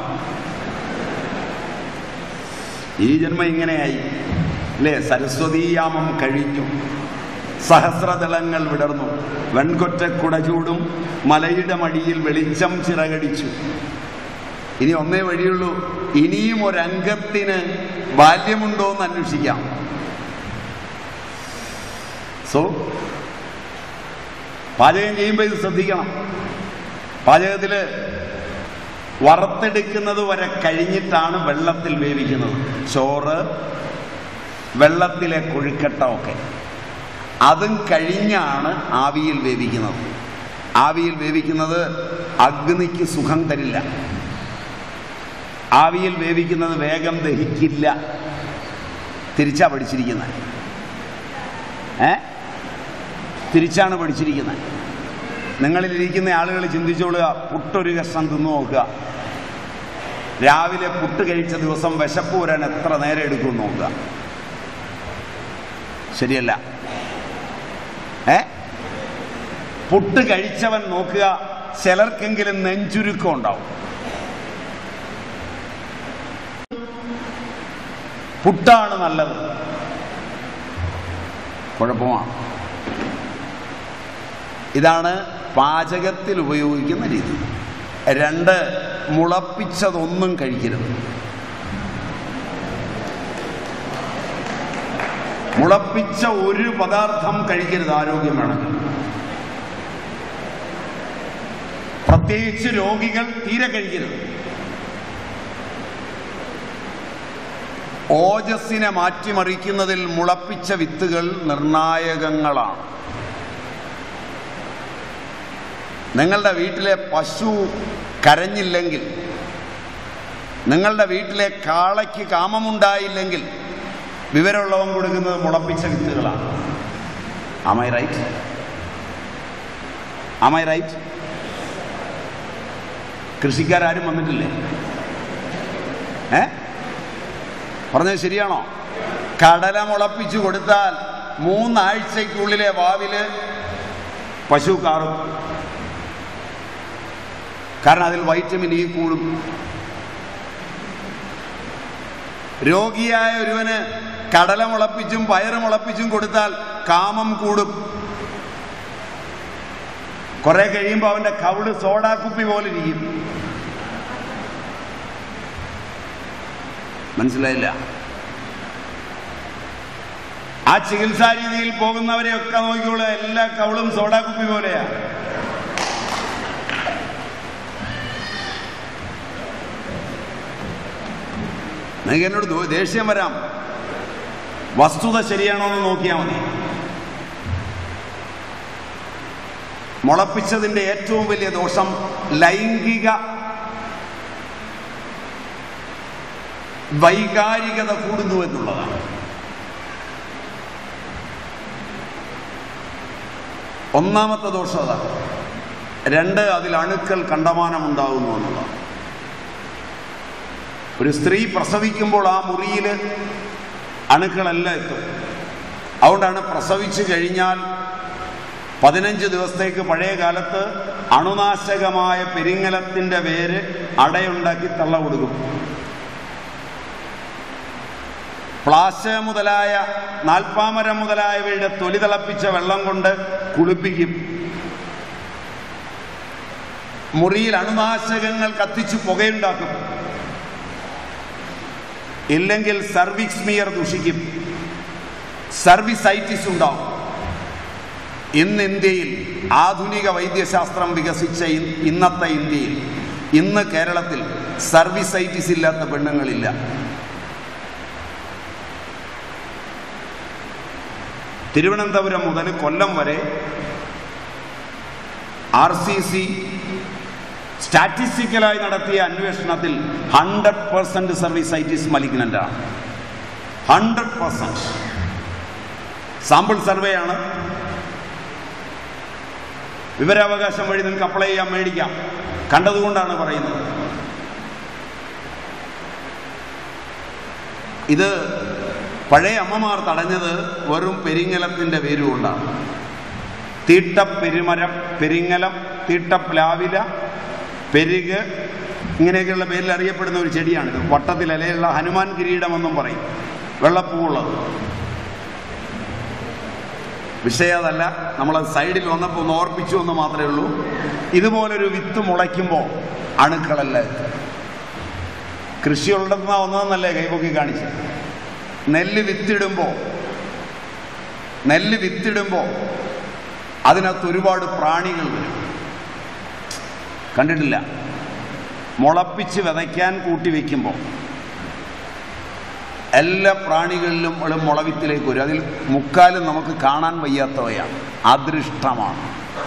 ഈ ജന്മം ഇങ്ങനെയായി അല്ലേ സരസ്വതീയാമം കഴിഞ്ഞു സഹസ്രദളങ്ങൾ വിടർന്നു വെൺകൊറ്റ കുടചൂടും മലയുടെ മടിയിൽ വെളിച്ചം ചിറകടിച്ചു ഇനി ഒന്നേ വഴിയുള്ളൂ ഇനിയും ഒരംഗത്തിന് ബാല്യമുണ്ടോ എന്ന് അന്വേഷിക്കാം സോ പാചകം ചെയ്യുമ്പോൾ ഇത് ശ്രദ്ധിക്കണം പാചകത്തില് വറുത്തെടുക്കുന്നത് വരെ കഴിഞ്ഞിട്ടാണ് വെള്ളത്തിൽ വേവിക്കുന്നത് ചോറ് വെള്ളത്തിലെ കൊഴുക്കട്ട ഒക്കെ അതും കഴിഞ്ഞാണ് ആവിയിൽ വേവിക്കുന്നത് ആവിയിൽ വേവിക്കുന്നത് അഗ്നിക്ക് സുഖം തരില്ല ആവിയിൽ വേവിക്കുന്നത് വേഗം ദഹിക്കില്ല തിരിച്ചാ പഠിച്ചിരിക്കുന്നത് ഏ തിരിച്ചാണ് പഠിച്ചിരിക്കുന്നത് നിങ്ങളിലിരിക്കുന്ന ആളുകൾ ചിന്തിച്ചോളുക പുട്ടൊരു കഷ്ണം തിന്നു നോക്കുക രാവിലെ പുട്ട് കഴിച്ച ദിവസം വിശപ്പ് വരാൻ എത്ര നേരം എടുക്കും നോക്കുക ശരിയല്ല ഏ പുട്ട് കഴിച്ചവൻ നോക്കുക ചിലർക്കെങ്കിലും നെഞ്ചുരുക്കം ഉണ്ടാവും പുട്ടാണ് നല്ലത് കുഴപ്പമാണ് ഇതാണ് പാചകത്തിൽ ഉപയോഗിക്കുന്ന രീതി രണ്ട് മുളപ്പിച്ചതൊന്നും കഴിക്കരുത് മുളപ്പിച്ച ഒരു പദാർത്ഥം കഴിക്കരുത് ആരോഗ്യം വേണമെങ്കിൽ പ്രത്യേകിച്ച് രോഗികൾ തീരെ കഴിക്കരുത് ഓജസ്സിനെ മാറ്റിമറിക്കുന്നതിൽ മുളപ്പിച്ച വിത്തുകൾ നിർണായകങ്ങളാണ് നിങ്ങളുടെ വീട്ടിലെ പശു കരഞ്ഞില്ലെങ്കിൽ നിങ്ങളുടെ വീട്ടിലെ കാളയ്ക്ക് കാമമുണ്ടായില്ലെങ്കിൽ വിവരമുള്ളവൻ കൊടുക്കുന്നത് മുളപ്പിച്ച വിത്തുകളാണ് ആമൈ റൈറ്റ് ആമൈ റൈറ്റ് കൃഷിക്കാരും വന്നിട്ടില്ലേ ഏ പറഞ്ഞത് ശരിയാണോ കടല മുളപ്പിച്ചു കൊടുത്താൽ മൂന്നാഴ്ചയ്ക്കുള്ളിലെ വാവില് പശു കാറും കാരണം അതിൽ വൈറ്റമിൻ ഇ കൂടും രോഗിയായ ഒരുവന് കടല മുളപ്പിച്ചും പയറ് മുളപ്പിച്ചും കൊടുത്താൽ കാമം കൂടും കുറെ കഴിയുമ്പോൾ അവന്റെ കവിട് സോഡാക്കുപ്പി പോലെ ഇരിക്കും മനസ്സിലായില്ല ആ ചികിത്സാ രീതിയിൽ പോകുന്നവരെയൊക്കെ നോക്കിക്കോളുക എല്ലാ കവളും സോഡാക്കുപ്പി പോലെയാ നിങ്ങൾക്ക് എന്നോട് ദോ- ദേഷ്യം വരാം വസ്തുത ശരിയാണോ എന്ന് നോക്കിയാൽ മതി മുളപ്പിച്ചതിന്റെ ഏറ്റവും വലിയ ദോഷം ലൈംഗിക വൈകാരികത കൂടുന്നു എന്നുള്ളതാണ് ഒന്നാമത്തെ ദോഷം അതാണ് രണ്ട് അതിൽ അണുക്കൾ കണ്ടമാനം ഉണ്ടാകുന്നു എന്നുള്ളതാണ് ഒരു സ്ത്രീ പ്രസവിക്കുമ്പോൾ ആ മുറിയിൽ അണുക്കളെല്ലാം എത്തും അതുകൊണ്ടാണ് പ്രസവിച്ചു കഴിഞ്ഞാൽ പതിനഞ്ച് ദിവസത്തേക്ക് പഴയ കാലത്ത് അണുനാശകമായ പെരിങ്ങലത്തിന്റെ വേര് അടയുണ്ടാക്കി തള്ള കൊടുക്കും പ്ലാശ മുതലായ നാൽപ്പാമരം മുതലായവയുടെ തൊലി തിളപ്പിച്ച വെള്ളം കൊണ്ട് കുളിപ്പിക്കും മുറിയിൽ അണുനാശകങ്ങൾ കത്തിച്ച് പുകയുണ്ടാക്കും ഇല്ലെങ്കിൽ സർവിക്സ് മിയർ ദൂഷിക്കും സർവിസൈറ്റിസ് ഉണ്ടാവും ഇന്ന് ഇന്ത്യയിൽ ആധുനിക വൈദ്യശാസ്ത്രം വികസിച്ച ഇ- ഇന്നത്തെ ഇന്ത്യയിൽ ഇന്ന് കേരളത്തിൽ സർവിസൈറ്റിസ് ഇല്ലാത്ത പെണ്ണുങ്ങളില്ല തിരുവനന്തപുരം മുതൽ കൊല്ലം വരെ ആർ സി സി സ്റ്റാറ്റിസ്റ്റിക്കലായി നടത്തിയ അന്വേഷണത്തിൽ ഹൺഡ്രഡ് പെർസെന്റ് സർവീസൈറ്റിസ് മലിഗ്നന്റ് ആണ് ഹൺഡ്രഡ് പെർസെന്റ് സാമ്പിൾ സർവേ ആണ് വിവരാവകാശം വഴി നിങ്ങൾക്ക് അപ്ലൈ ചെയ്യാൻ മേടിക്കാം കണ്ടതുകൊണ്ടാണ് പറയുന്നത് ഇത് പഴയ അമ്മമാർ തടഞ്ഞത് വെറും പെരിങ്ങലത്തിൻ്റെ വേരുകൊണ്ടാണ് തീട്ടപ്പെരുമരം പെരിങ്ങലം തീട്ടപ്ലാവില പെരുക് ഇങ്ങനെയൊക്കെയുള്ള പേരിൽ അറിയപ്പെടുന്ന ഒരു ചെടിയാണിത് വട്ടത്തിൽ ഇലയുള്ള ഹനുമാൻ കിരീടം എന്നും പറയും വെള്ളപ്പൂവുള്ളത് വിഷയം അതല്ല നമ്മളത് സൈഡിൽ വന്നപ്പോൾ ഒന്ന് ഓർപ്പിച്ചു എന്ന് മാത്രമേ ഉള്ളൂ ഇതുപോലൊരു വിത്ത് മുളയ്ക്കുമ്പോൾ അണുക്കളല്ല കൃഷി ഉണ്ടെന്നാ ഒന്നതെന്നല്ലേ കൈപൊക്കി കാണിച്ചത് നെല്ല് വിത്തിടുമ്പോൾ നെല്ല് വിത്തിടുമ്പോൾ അതിനകത്ത് ഒരുപാട് പ്രാണികൾ വരും കണ്ടിട്ടില്ല മുളപ്പിച്ച് വിതയ്ക്കാൻ കൂട്ടി വയ്ക്കുമ്പോൾ എല്ലാ പ്രാണികളിലും ഒരു മുളവിത്തിലേക്ക് വരും അതിൽ മുക്കാലും നമുക്ക് കാണാൻ വയ്യാത്തവയാണ് അദൃഷ്ടമാണ്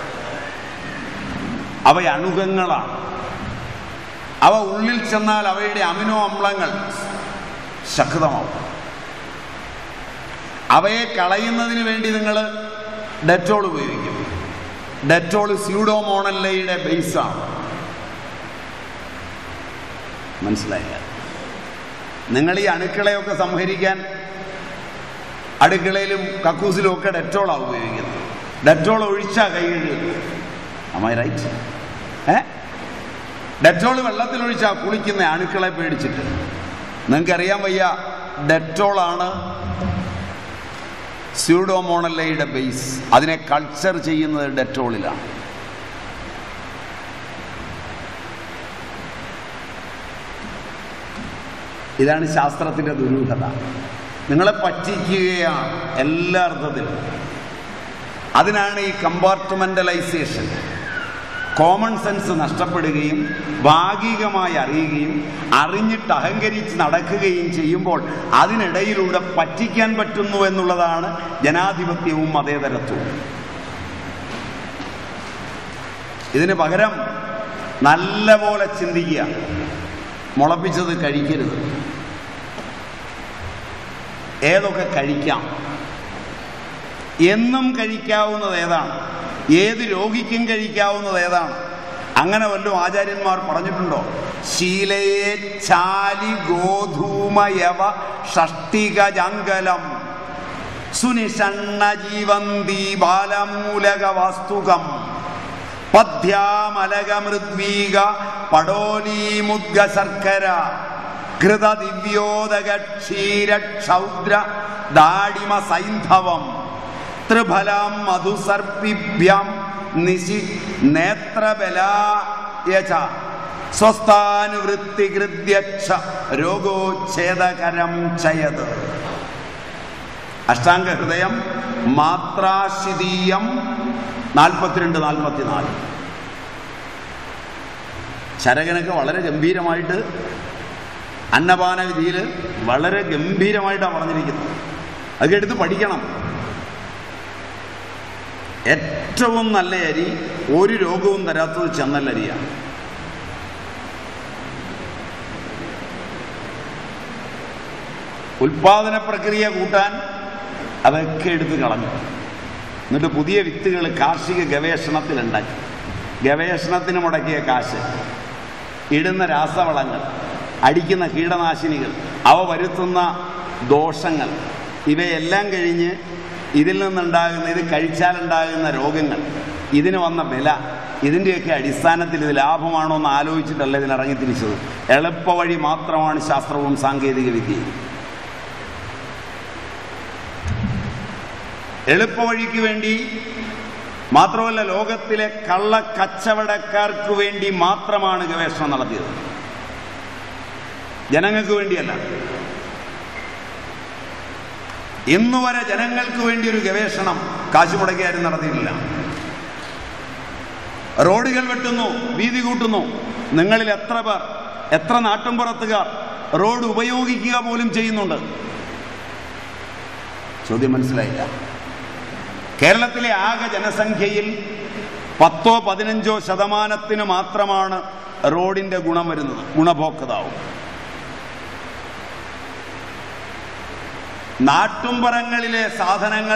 അവ അണുകങ്ങളാണ് അവ ഉള്ളിൽ ചെന്നാൽ അവയുടെ അമിനോ അമ്ലങ്ങൾ ശക്തമാവും അവയെ കളയുന്നതിന് വേണ്ടി നിങ്ങൾ ഡെറ്റോൾ ഉപയോഗിക്കും ഡെറ്റോൾ സ്യൂഡോമോണല്ലയുടെ ബേസാണ് മനസ്സിലായില്ല നിങ്ങൾ ഈ അണുക്കളെയൊക്കെ സംഹരിക്കാൻ അടുക്കളയിലും കക്കൂസിലും ഒക്കെ ഡെറ്റോളാണ് ഉപയോഗിക്കുന്നത് ഡെറ്റോൾ ഒഴിച്ചാ കൈ കഴുകുന്നത് അമ്മായി റൈറ്റ് ഏ ഡെറ്റോൾ വെള്ളത്തിൽ ഒഴിച്ചാ കുളിക്കുന്ന അണുക്കളെ പേടിച്ചിട്ട് നിങ്ങൾക്കറിയാൻ വയ്യ ഡെറ്റോളാണ് സ്യൂഡോമോണല്ലയുടെ ബേസ് അതിനെ കൾച്ചർ ചെയ്യുന്നത് ഡെറ്റോളിലാണ് ഇതാണ് ശാസ്ത്രത്തിൻ്റെ ദുരൂഹത നിങ്ങളെ പറ്റിക്കുകയാണ് എല്ലാ അർത്ഥത്തിലും അതിനാണ് ഈ കമ്പാർട്ട്മെൻ്റലൈസേഷൻ കോമൺ സെൻസ് നഷ്ടപ്പെടുകയും ഭാഗികമായി അറിയുകയും അറിഞ്ഞിട്ട് അഹങ്കരിച്ച് നടക്കുകയും ചെയ്യുമ്പോൾ അതിനിടയിലൂടെ പറ്റിക്കാൻ പറ്റുന്നു എന്നുള്ളതാണ് ജനാധിപത്യവും മതേതരത്വവും ഇതിന് പകരം നല്ല പോലെ ചിന്തിക്കുക മുളപ്പിച്ചത് കഴിക്കരുത് ഏതൊക്കെ കഴിക്കാം എന്നും കഴിക്കാവുന്നത് ഏതാണ് ഏത് രോഗിക്കും കഴിക്കാവുന്നത് ഏതാണ് അങ്ങനെ വല്ലതും ആചാര്യന്മാർ പറഞ്ഞിട്ടുണ്ടോ ശീലയെ ചാലി ഗോധൂമയവ ഷഷ്ടികജാങ്കലം സുനിഷണ്ണ ജീവന്തി ബാലമൂലക വാസ്തുകം പദ്യാമലകമൃദ്വീക പടോലീമുദ്ഗ ശർക്കര കൃത ദിവ്യോദക ക്ഷീര ക്ഷൗദ്ര ദാടിമ സൈന്ധവം ത്രിഫലാം മധുസർപ്പിഭ്യം നിശി നേത്രബലായച സ്വസ്ഥാനുവൃത്തികൃദ്യക്ഷ രോഗോച്ഛേദകരം ചയത് അഷ്ടാംഗ ഹൃദയം മാത്രാശിതീയം നാൽപ്പത്തിരണ്ട് നാൽപ്പത്തിനാല് ചരകനൊക്കെ വളരെ ഗംഭീരമായിട്ട് അന്നപാന വിധിയിൽ വളരെ ഗംഭീരമായിട്ടാണ് പറഞ്ഞിരിക്കുന്നത് അതൊക്കെ എടുത്ത് പഠിക്കണം ഏറ്റവും നല്ല അരി ഒരു രോഗവും തരാത്തത് ചെന്നല്ലരിയാണ് ഉൽപാദന പ്രക്രിയ കൂട്ടാൻ അതൊക്കെ എടുത്ത് കളഞ്ഞു എന്നിട്ട് പുതിയ വിത്തുകൾ കാർഷിക ഗവേഷണത്തിലുണ്ടാക്കി ഗവേഷണത്തിന് മുടക്കിയ കാശ് ഇടുന്ന രാസവളങ്ങൾ അടിക്കുന്ന കീടനാശിനികൾ അവ വരുത്തുന്ന ദോഷങ്ങൾ ഇവയെല്ലാം കഴിഞ്ഞ് ഇതിൽ നിന്നുണ്ടാകുന്ന ഇത് കഴിച്ചാലുണ്ടാകുന്ന രോഗങ്ങൾ ഇതിന് വന്ന വില ഇതിൻ്റെയൊക്കെ അടിസ്ഥാനത്തിൽ ഇത് ലാഭമാണോ എന്ന് ആലോചിച്ചിട്ടല്ല ഇതിനിറങ്ങി തിരിച്ചത് എളുപ്പ വഴി മാത്രമാണ് ശാസ്ത്രവും സാങ്കേതിക വിദ്യയും എളുപ്പവഴിക്ക് വേണ്ടി മാത്രമല്ല ലോകത്തിലെ കള്ള കച്ചവടക്കാർക്ക് വേണ്ടി മാത്രമാണ് ഗവേഷണം നടത്തിയത് ജനങ്ങൾക്ക് വേണ്ടിയല്ല ഇന്നുവരെ ജനങ്ങൾക്ക് വേണ്ടി ഒരു ഗവേഷണം കാശ് മുടക്കി ആരും നടത്തിയിട്ടില്ല റോഡുകൾ വെട്ടുന്നു വീതി കൂട്ടുന്നു നിങ്ങളിൽ എത്ര പേർ എത്ര നാട്ടിൻപുറത്തുകാർ റോഡ് ഉപയോഗിക്കുക പോലും ചെയ്യുന്നുണ്ട് ചോദ്യം മനസ്സിലായില്ല കേരളത്തിലെ ആകെ ജനസംഖ്യയിൽ പത്തോ പതിനഞ്ചോ ശതമാനത്തിന് മാത്രമാണ് റോഡിന്റെ ഗുണം വരുന്നത് ഗുണഭോക്താവും നാട്ടുംപുറങ്ങളിലെ സാധനങ്ങൾ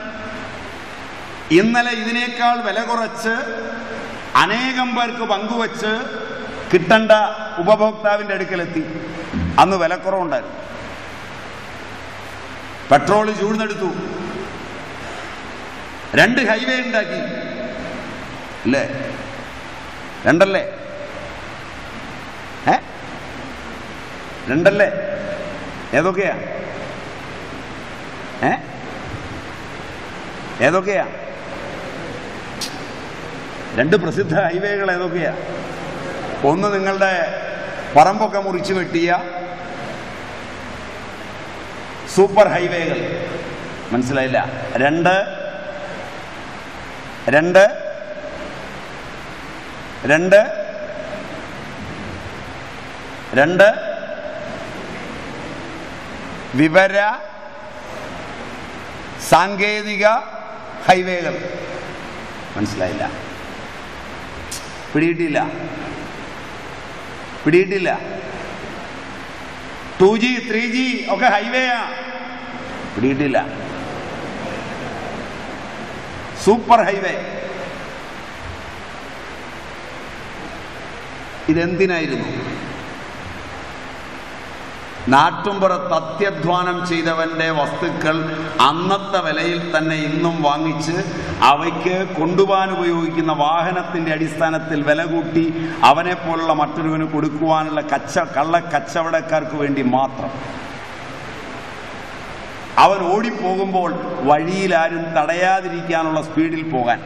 ഇന്നലെ ഇതിനേക്കാൾ വില കുറച്ച് അനേകം പേർക്ക് പങ്കുവച്ച് കിട്ടേണ്ട ഉപഭോക്താവിൻ്റെ അടുക്കലെത്തി അന്ന് വിലക്കുറവുണ്ടായിരുന്നു പെട്രോൾ ചൂഴ്ന്നെടുത്തു രണ്ട് ഹൈവേ ഉണ്ടാക്കി അല്ലേ രണ്ടല്ലേ ഏ രണ്ടല്ലേ ഏതൊക്കെയാ ഏ ഏതൊക്കെയാ രണ്ട് പ്രസിദ്ധ ഹൈവേകൾ ഏതൊക്കെയാ ഒന്ന് നിങ്ങളുടെ പറമ്പൊക്കെ മുറിച്ചു വെട്ടിയ സൂപ്പർ ഹൈവേകൾ മനസ്സിലായില്ല രണ്ട് രണ്ട് രണ്ട് രണ്ട് വിവര സാങ്കേതിക ഹൈവേകൾ മനസ്സിലായില്ല പിടിയിട്ടില്ല പിടിയിട്ടില്ല ടു ജി ത്രീ ജി ഒക്കെ ഹൈവേയാ പിടിയിട്ടില്ല സൂപ്പർ ഹൈവേ ഇതെന്തിനായിരുന്നു നാട്ടുംപുറത്ത് അത്യധ്വാനം ചെയ്തവന്റെ വസ്തുക്കൾ അന്നത്തെ വിലയിൽ തന്നെ ഇന്നും വാങ്ങിച്ച് അവയ്ക്ക് കൊണ്ടുപോകാൻ ഉപയോഗിക്കുന്ന വാഹനത്തിന്റെ അടിസ്ഥാനത്തിൽ വില കൂട്ടി അവനെ പോലുള്ള മറ്റൊരുവന് കൊടുക്കുവാനുള്ള കച്ച കള്ള കച്ചവടക്കാർക്ക് വേണ്ടി മാത്രം അവൻ ഓടിപ്പോകുമ്പോൾ വഴിയിൽ ആരും തടയാതിരിക്കാനുള്ള സ്പീഡിൽ പോകാൻ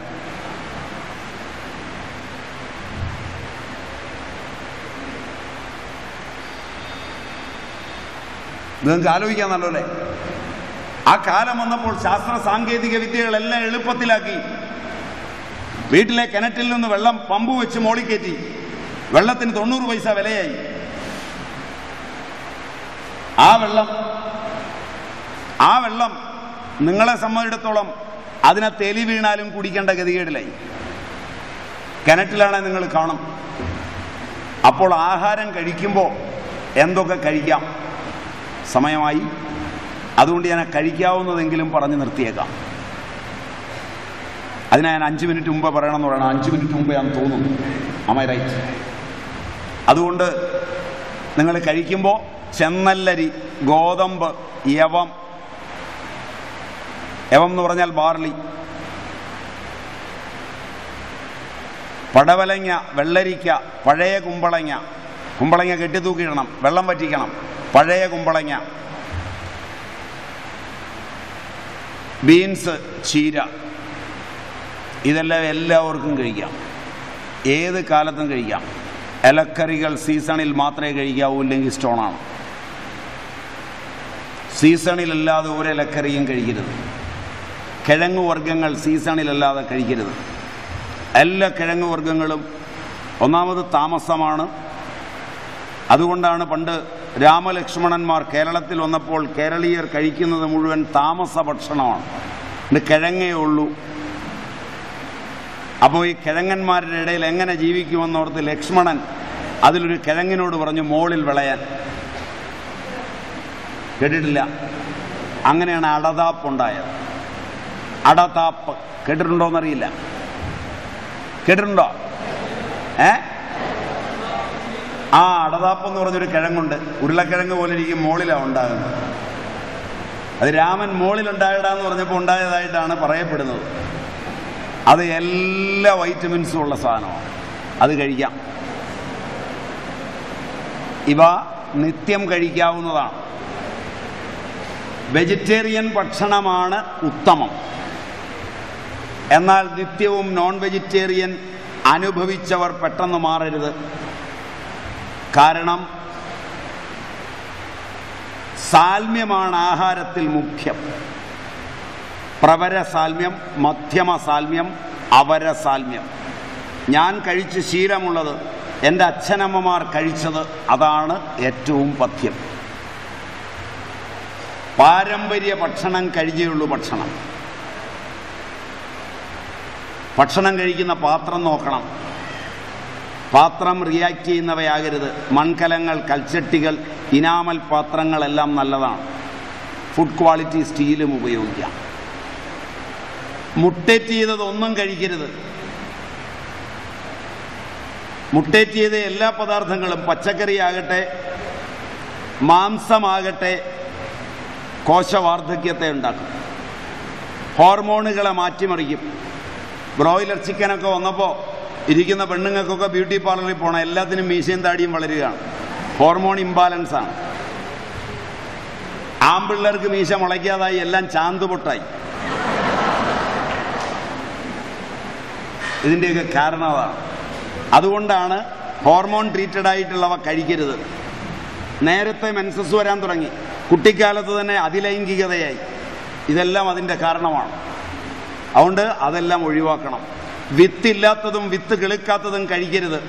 നിങ്ങൾക്ക് ആലോചിക്കാൻ നല്ലല്ലേ ആ കാലം വന്നപ്പോൾ ശാസ്ത്ര സാങ്കേതിക വിദ്യകളെല്ലാം എളുപ്പത്തിലാക്കി വീട്ടിലെ കിണറ്റിൽ നിന്ന് വെള്ളം പമ്പ് വെച്ച് മോളിക്കയറ്റി വെള്ളത്തിന് തൊണ്ണൂറ് പൈസ വിലയായി ആ വെള്ളം ആ വെള്ളം നിങ്ങളെ സംബന്ധിച്ചിടത്തോളം അതിനെ തെലി വീണാലും കുടിക്കേണ്ട ഗതികേടിലായി കിണറ്റിലാണെ നിങ്ങൾ കാണും അപ്പോൾ ആഹാരം കഴിക്കുമ്പോൾ എന്തൊക്കെ കഴിക്കാം സമയമായി അതുകൊണ്ട് ഞാൻ കഴിക്കാവുന്നതെങ്കിലും പറഞ്ഞു നിർത്തിയേക്കാം അതിന് ഞാൻ അഞ്ച് മിനിറ്റ് മുമ്പ് പറയണമെന്ന് പറയണം അഞ്ച് മിനിറ്റ് മുമ്പ് ഞാൻ തോന്നുന്നു അമൈ റൈറ്റ് അതുകൊണ്ട് നിങ്ങൾ കഴിക്കുമ്പോൾ ചെന്നല്ലരി ഗോതമ്പ് യവം യവം എന്ന് പറഞ്ഞാൽ ബാർലി പടവലങ്ങ വെള്ളരിക്ക പഴയ കുമ്പളങ്ങ കുമ്പളങ്ങ കെട്ടിത്തൂക്കിയിടണം വെള്ളം വറ്റിക്കണം പഴയ കുമ്പളങ്ങ ബീൻസ് ചീര ഇതെല്ലാം എല്ലാവർക്കും കഴിക്കാം ഏത് കാലത്തും കഴിക്കാം ഇലക്കറികൾ സീസണിൽ മാത്രമേ കഴിക്കാവൂ ഇല്ലെങ്കിൽ സ്റ്റോണാണ് സീസണിലല്ലാതെ ഒരു ഇലക്കറിയും കഴിക്കരുത് കിഴങ്ങ് വർഗ്ഗങ്ങൾ സീസണിലല്ലാതെ കഴിക്കരുത് എല്ലാ കിഴങ്ങ് വർഗ്ഗങ്ങളും ഒന്നാമത് താമസമാണ് അതുകൊണ്ടാണ് പണ്ട് രാമലക്ഷ്മണന്മാർ കേരളത്തിൽ വന്നപ്പോൾ കേരളീയർ കഴിക്കുന്നത് മുഴുവൻ താമസ ഭക്ഷണമാണ് ഇത് കിഴങ്ങേ ഉള്ളൂ അപ്പോൾ ഈ കിഴങ്ങന്മാരുടെ ഇടയിൽ എങ്ങനെ ജീവിക്കുമെന്നോർത്ത് ലക്ഷ്മണൻ അതിലൊരു കിഴങ്ങിനോട് പറഞ്ഞു മോളിൽ വിളയാൻ കേട്ടിട്ടില്ല അങ്ങനെയാണ് അടതാപ്പ് ഉണ്ടായത് അടതാപ്പ് കേട്ടിട്ടുണ്ടോന്നറിയില്ല കേട്ടിട്ടുണ്ടോ ഏ ആ അടതാപ്പ് എന്ന് പറഞ്ഞൊരു കിഴങ്ങുണ്ട് ഉരുളക്കിഴങ്ങ് പോലെ ഇരിക്കും മോളിലാണ് ഉണ്ടാകുന്നത് അത് രാമൻ മോളിലുണ്ടായിടാന്ന് പറഞ്ഞപ്പോൾ ഉണ്ടായതായിട്ടാണ് പറയപ്പെടുന്നത് അത് എല്ലാ വൈറ്റമിൻസും ഉള്ള സാധനമാണ് അത് കഴിക്കാം ഇവ നിത്യം കഴിക്കാവുന്നതാണ് വെജിറ്റേറിയൻ ഭക്ഷണമാണ് ഉത്തമം എന്നാൽ നിത്യവും നോൺ വെജിറ്റേറിയൻ അനുഭവിച്ചവർ പെട്ടെന്ന് മാറരുത് കാരണം സാൽമ്യമാണ് ആഹാരത്തിൽ മുഖ്യം പ്രവര സാൽമ്യം മധ്യമ സാൽമ്യം അവര സാൽമ്യം ഞാൻ കഴിച്ച് ശീലമുള്ളത് എൻ്റെ അച്ഛനമ്മമാർ കഴിച്ചത് അതാണ് ഏറ്റവും പഥ്യം പാരമ്പര്യ ഭക്ഷണം കഴിഞ്ഞേയുള്ളൂ ഭക്ഷണം ഭക്ഷണം കഴിക്കുന്ന പാത്രം നോക്കണം പാത്രം റിയാക്ട് ചെയ്യുന്നവയാകരുത് മൺകലങ്ങൾ കൽച്ചട്ടികൾ ഇനാമൽ പാത്രങ്ങളെല്ലാം നല്ലതാണ് ഫുഡ് ക്വാളിറ്റി സ്റ്റീലും ഉപയോഗിക്കാം മുട്ടേറ്റ് ചെയ്തതൊന്നും കഴിക്കരുത് മുട്ടേറ്റ് ചെയ്ത എല്ലാ പദാർത്ഥങ്ങളും പച്ചക്കറി ആകട്ടെ മാംസമാകട്ടെ കോശവാർദ്ധക്യത്തെ ഉണ്ടാക്കും ഹോർമോണുകളെ മാറ്റിമറിക്കും ബ്രോയിലർ ചിക്കനൊക്കെ വന്നപ്പോൾ ഇരിക്കുന്ന പെണ്ണുങ്ങൾക്കൊക്കെ ബ്യൂട്ടി പാർലറിൽ പോകണം എല്ലാത്തിനും മീശയും താടിയും വളരുകയാണ് ഹോർമോൺ ഇംബാലൻസ് ആണ് ആമ്പിള്ളേർക്ക് മീശ മുളയ്ക്കാതായി എല്ലാം ചാന്തുപൊട്ടായി ഇതിൻ്റെയൊക്കെ കാരണം അതാണ് അതുകൊണ്ടാണ് ഹോർമോൺ ട്രീറ്റഡ് ആയിട്ടുള്ളവ കഴിക്കരുത് നേരത്തെ മെൻസസ് വരാൻ തുടങ്ങി കുട്ടിക്കാലത്ത് തന്നെ അതിലൈംഗികതയായി ഇതെല്ലാം അതിൻ്റെ കാരണമാണ് അതുകൊണ്ട് അതെല്ലാം ഒഴിവാക്കണം വിത്തില്ലാത്തതും വിത്ത് കിളുക്കാത്തതും കഴിക്കരുത്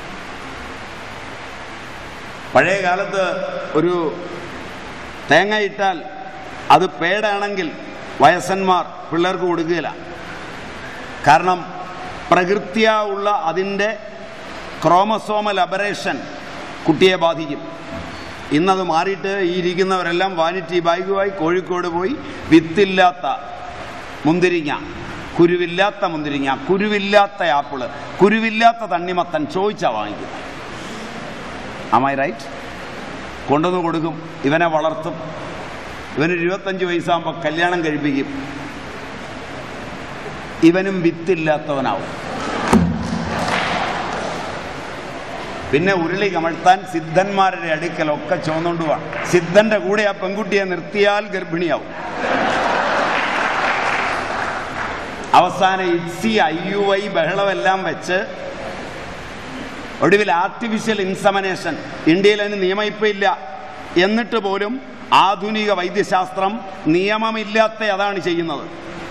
പഴയ കാലത്ത് ഒരു തേങ്ങ ഇട്ടാൽ അത് പേടാണെങ്കിൽ വയസ്സന്മാർ പിള്ളേർക്ക് കൊടുക്കുകയില്ല കാരണം പ്രകൃത്യാ ഉള്ള അതിൻ്റെ ക്രോമസോമൽ അബറേഷൻ കുട്ടിയെ ബാധിക്കും ഇന്നത് മാറിയിട്ട് ഈ ഇരിക്കുന്നവരെല്ലാം വാനിറ്റി ബാഗുമായി കോഴിക്കോട് പോയി വിത്തില്ലാത്ത മുന്തിരിങ്ങ കുരുവില്ലാത്ത മുന്തിരിങ്ങ കുരുവില്ലാത്ത ആപ്പിള് കുരുവില്ലാത്ത തണ്ണിമത്തൻ ചോദിച്ചാ വാങ്ങിക്കുന്നത് അമായി റൈറ്റ് കൊണ്ടുവന്ന് കൊടുക്കും ഇവനെ വളർത്തും ഇവന് ഇരുപത്തഞ്ച് വയസ്സാകുമ്പോൾ കല്യാണം കഴിപ്പിക്കും ഇവനും വിത്തില്ലാത്തവനാവും പിന്നെ ഉരുളി കമഴ്ത്താൻ സിദ്ധന്മാരുടെ അടുക്കലൊക്കെ ചുവന്നുകൊണ്ട് പോവാം സിദ്ധന്റെ കൂടെ ആ പെൺകുട്ടിയെ നിർത്തിയാൽ ഗർഭിണിയാവും അവസാനം ഇറ്റ്സി ഐ യു ഐ ബഹളമെല്ലാം വെച്ച് ഒടുവിൽ ആർട്ടിഫിഷ്യൽ ഇൻസമനേഷൻ ഇന്ത്യയിൽ അതിന് നിയമം ഇപ്പം ഇല്ല എന്നിട്ട് പോലും ആധുനിക വൈദ്യശാസ്ത്രം നിയമമില്ലാത്ത അതാണ് ചെയ്യുന്നത്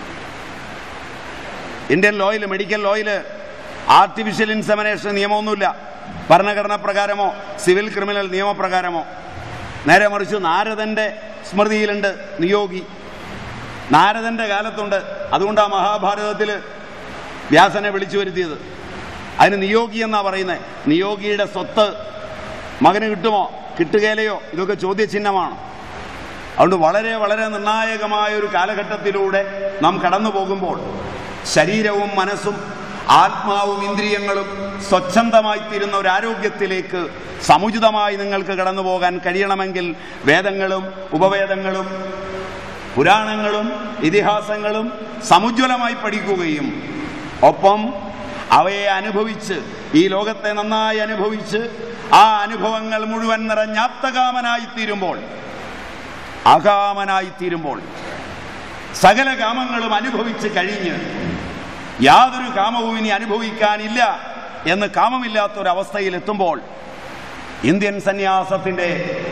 ഇന്ത്യൻ ലോയിൽ മെഡിക്കൽ ലോയിൽ ആർട്ടിഫിഷ്യൽ ഇൻസമനേഷൻ നിയമമൊന്നുമില്ല ഭരണഘടന പ്രകാരമോ സിവിൽ ക്രിമിനൽ നിയമപ്രകാരമോ നേരെ മറിച്ച് നാരദന്റെ സ്മൃതിയിലുണ്ട് നിയോഗി നാരദന്റെ കാലത്തുണ്ട് അതുകൊണ്ട് ആ മഹാഭാരതത്തിൽ വ്യാസനെ വിളിച്ചു വരുത്തിയത് അതിന് നിയോഗി എന്നാ പറയുന്നത് നിയോഗിയുടെ സ്വത്ത് മകന് കിട്ടുമോ കിട്ടുകയില്ലയോ ഇതൊക്കെ ചോദ്യചിഹ്നമാണ് അതുകൊണ്ട് വളരെ വളരെ നിർണായകമായ ഒരു കാലഘട്ടത്തിലൂടെ നാം കടന്നു പോകുമ്പോൾ ശരീരവും മനസ്സും ആത്മാവും ഇന്ദ്രിയങ്ങളും സ്വച്ഛന്തമായി തീരുന്ന ഒരു ആരോഗ്യത്തിലേക്ക് സമുചിതമായി നിങ്ങൾക്ക് കടന്നു പോകാൻ കഴിയണമെങ്കിൽ വേദങ്ങളും ഉപവേദങ്ങളും പുരാണങ്ങളും ഇതിഹാസങ്ങളും സമുജ്വലമായി പഠിക്കുകയും ഒപ്പം അവയെ അനുഭവിച്ച് ഈ ലോകത്തെ നന്നായി അനുഭവിച്ച് ആ അനുഭവങ്ങൾ മുഴുവൻ നിറഞ്ഞാപ്തകാമനായി തീരുമ്പോൾ അകാമനായി തീരുമ്പോൾ സകല കാമങ്ങളും അനുഭവിച്ച് കഴിഞ്ഞ് യാതൊരു കാമവും ഇനി അനുഭവിക്കാനില്ല എന്ന് കാമമില്ലാത്തൊരവസ്ഥയിൽ എത്തുമ്പോൾ ഇന്ത്യൻ സന്യാസത്തിന്റെ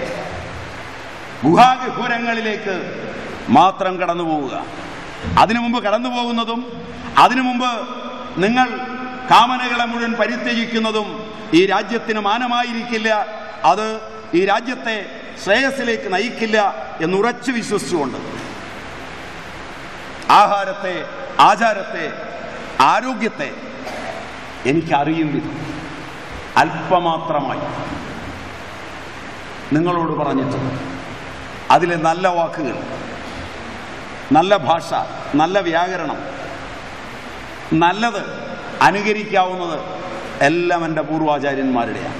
ഗുഹാഗഹുരങ്ങളിലേക്ക് മാത്രം കടന്നു പോവുക അതിനു മുമ്പ് കടന്നു പോകുന്നതും അതിനു മുമ്പ് നിങ്ങൾ കാമനകളെ മുഴുവൻ പരിത്യജിക്കുന്നതും ഈ രാജ്യത്തിന് മാനമായിരിക്കില്ല അത് ഈ രാജ്യത്തെ ശ്രേയസ്സിലേക്ക് നയിക്കില്ല എന്നുറച്ചു വിശ്വസിച്ചുകൊണ്ട് ആഹാരത്തെ ആചാരത്തെ ആരോഗ്യത്തെ എനിക്കറിയും വിധം അല്പമാത്രമായി നിങ്ങളോട് പറഞ്ഞിട്ടുണ്ട് അതിലെ നല്ല വാക്കുകൾ നല്ല ഭാഷ നല്ല വ്യാകരണം നല്ലത് അനുകരിക്കാവുന്നത് എല്ലാം എൻ്റെ പൂർവാചാര്യന്മാരുടെയാണ്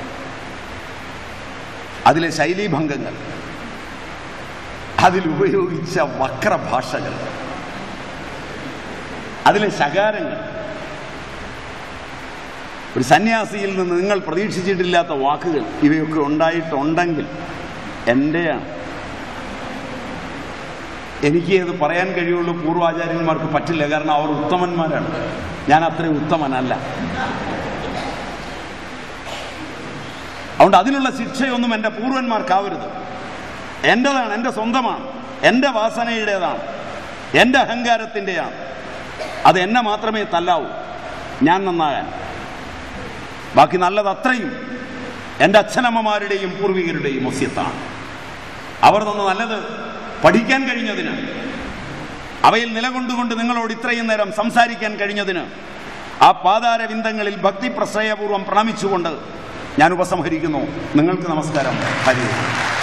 അതിലെ ശൈലീഭംഗങ്ങൾ അതിലുപയോഗിച്ച വക്രഭാഷകൾ അതിലെ ശകാരങ്ങൾ ഒരു സന്യാസിയിൽ നിന്ന് നിങ്ങൾ പ്രതീക്ഷിച്ചിട്ടില്ലാത്ത വാക്കുകൾ ഇവയൊക്കെ ഉണ്ടായിട്ടുണ്ടെങ്കിൽ എൻ്റെയാണ് എനിക്ക് അത് പറയാൻ കഴിയുള്ളൂ പൂർവാചാര്യന്മാർക്ക് പറ്റില്ല കാരണം അവർ ഉത്തമന്മാരാണ് ഞാൻ അത്രയും ഉത്തമനല്ല അതുകൊണ്ട് അതിനുള്ള ശിക്ഷയൊന്നും എൻ്റെ പൂർവന്മാർക്കാവരുത് എൻ്റെതാണ് എൻ്റെ സ്വന്തമാണ് എൻ്റെ വാസനയുടേതാണ് എൻ്റെ അഹങ്കാരത്തിൻ്റെയാണ് അത് എന്നെ മാത്രമേ തല്ലാവൂ ഞാൻ നന്നാകാൻ ബാക്കി നല്ലത് അത്രയും എൻ്റെ അച്ഛനമ്മമാരുടെയും പൂർവികരുടെയും ഒസ്യത്താണ് അവർ തന്ന നല്ലത് പഠിക്കാൻ കഴിഞ്ഞതിന് അവയിൽ നിലകൊണ്ടുകൊണ്ട് നിങ്ങളോട് ഇത്രയും നേരം സംസാരിക്കാൻ കഴിഞ്ഞതിന് ആ പാതാരവിന്ദങ്ങളിൽ ഭക്തി പ്രശ്രയപൂർവ്വം പ്രണമിച്ചുകൊണ്ട് ഞാൻ ഉപസംഹരിക്കുന്നു നിങ്ങൾക്ക് നമസ്കാരം ഹരി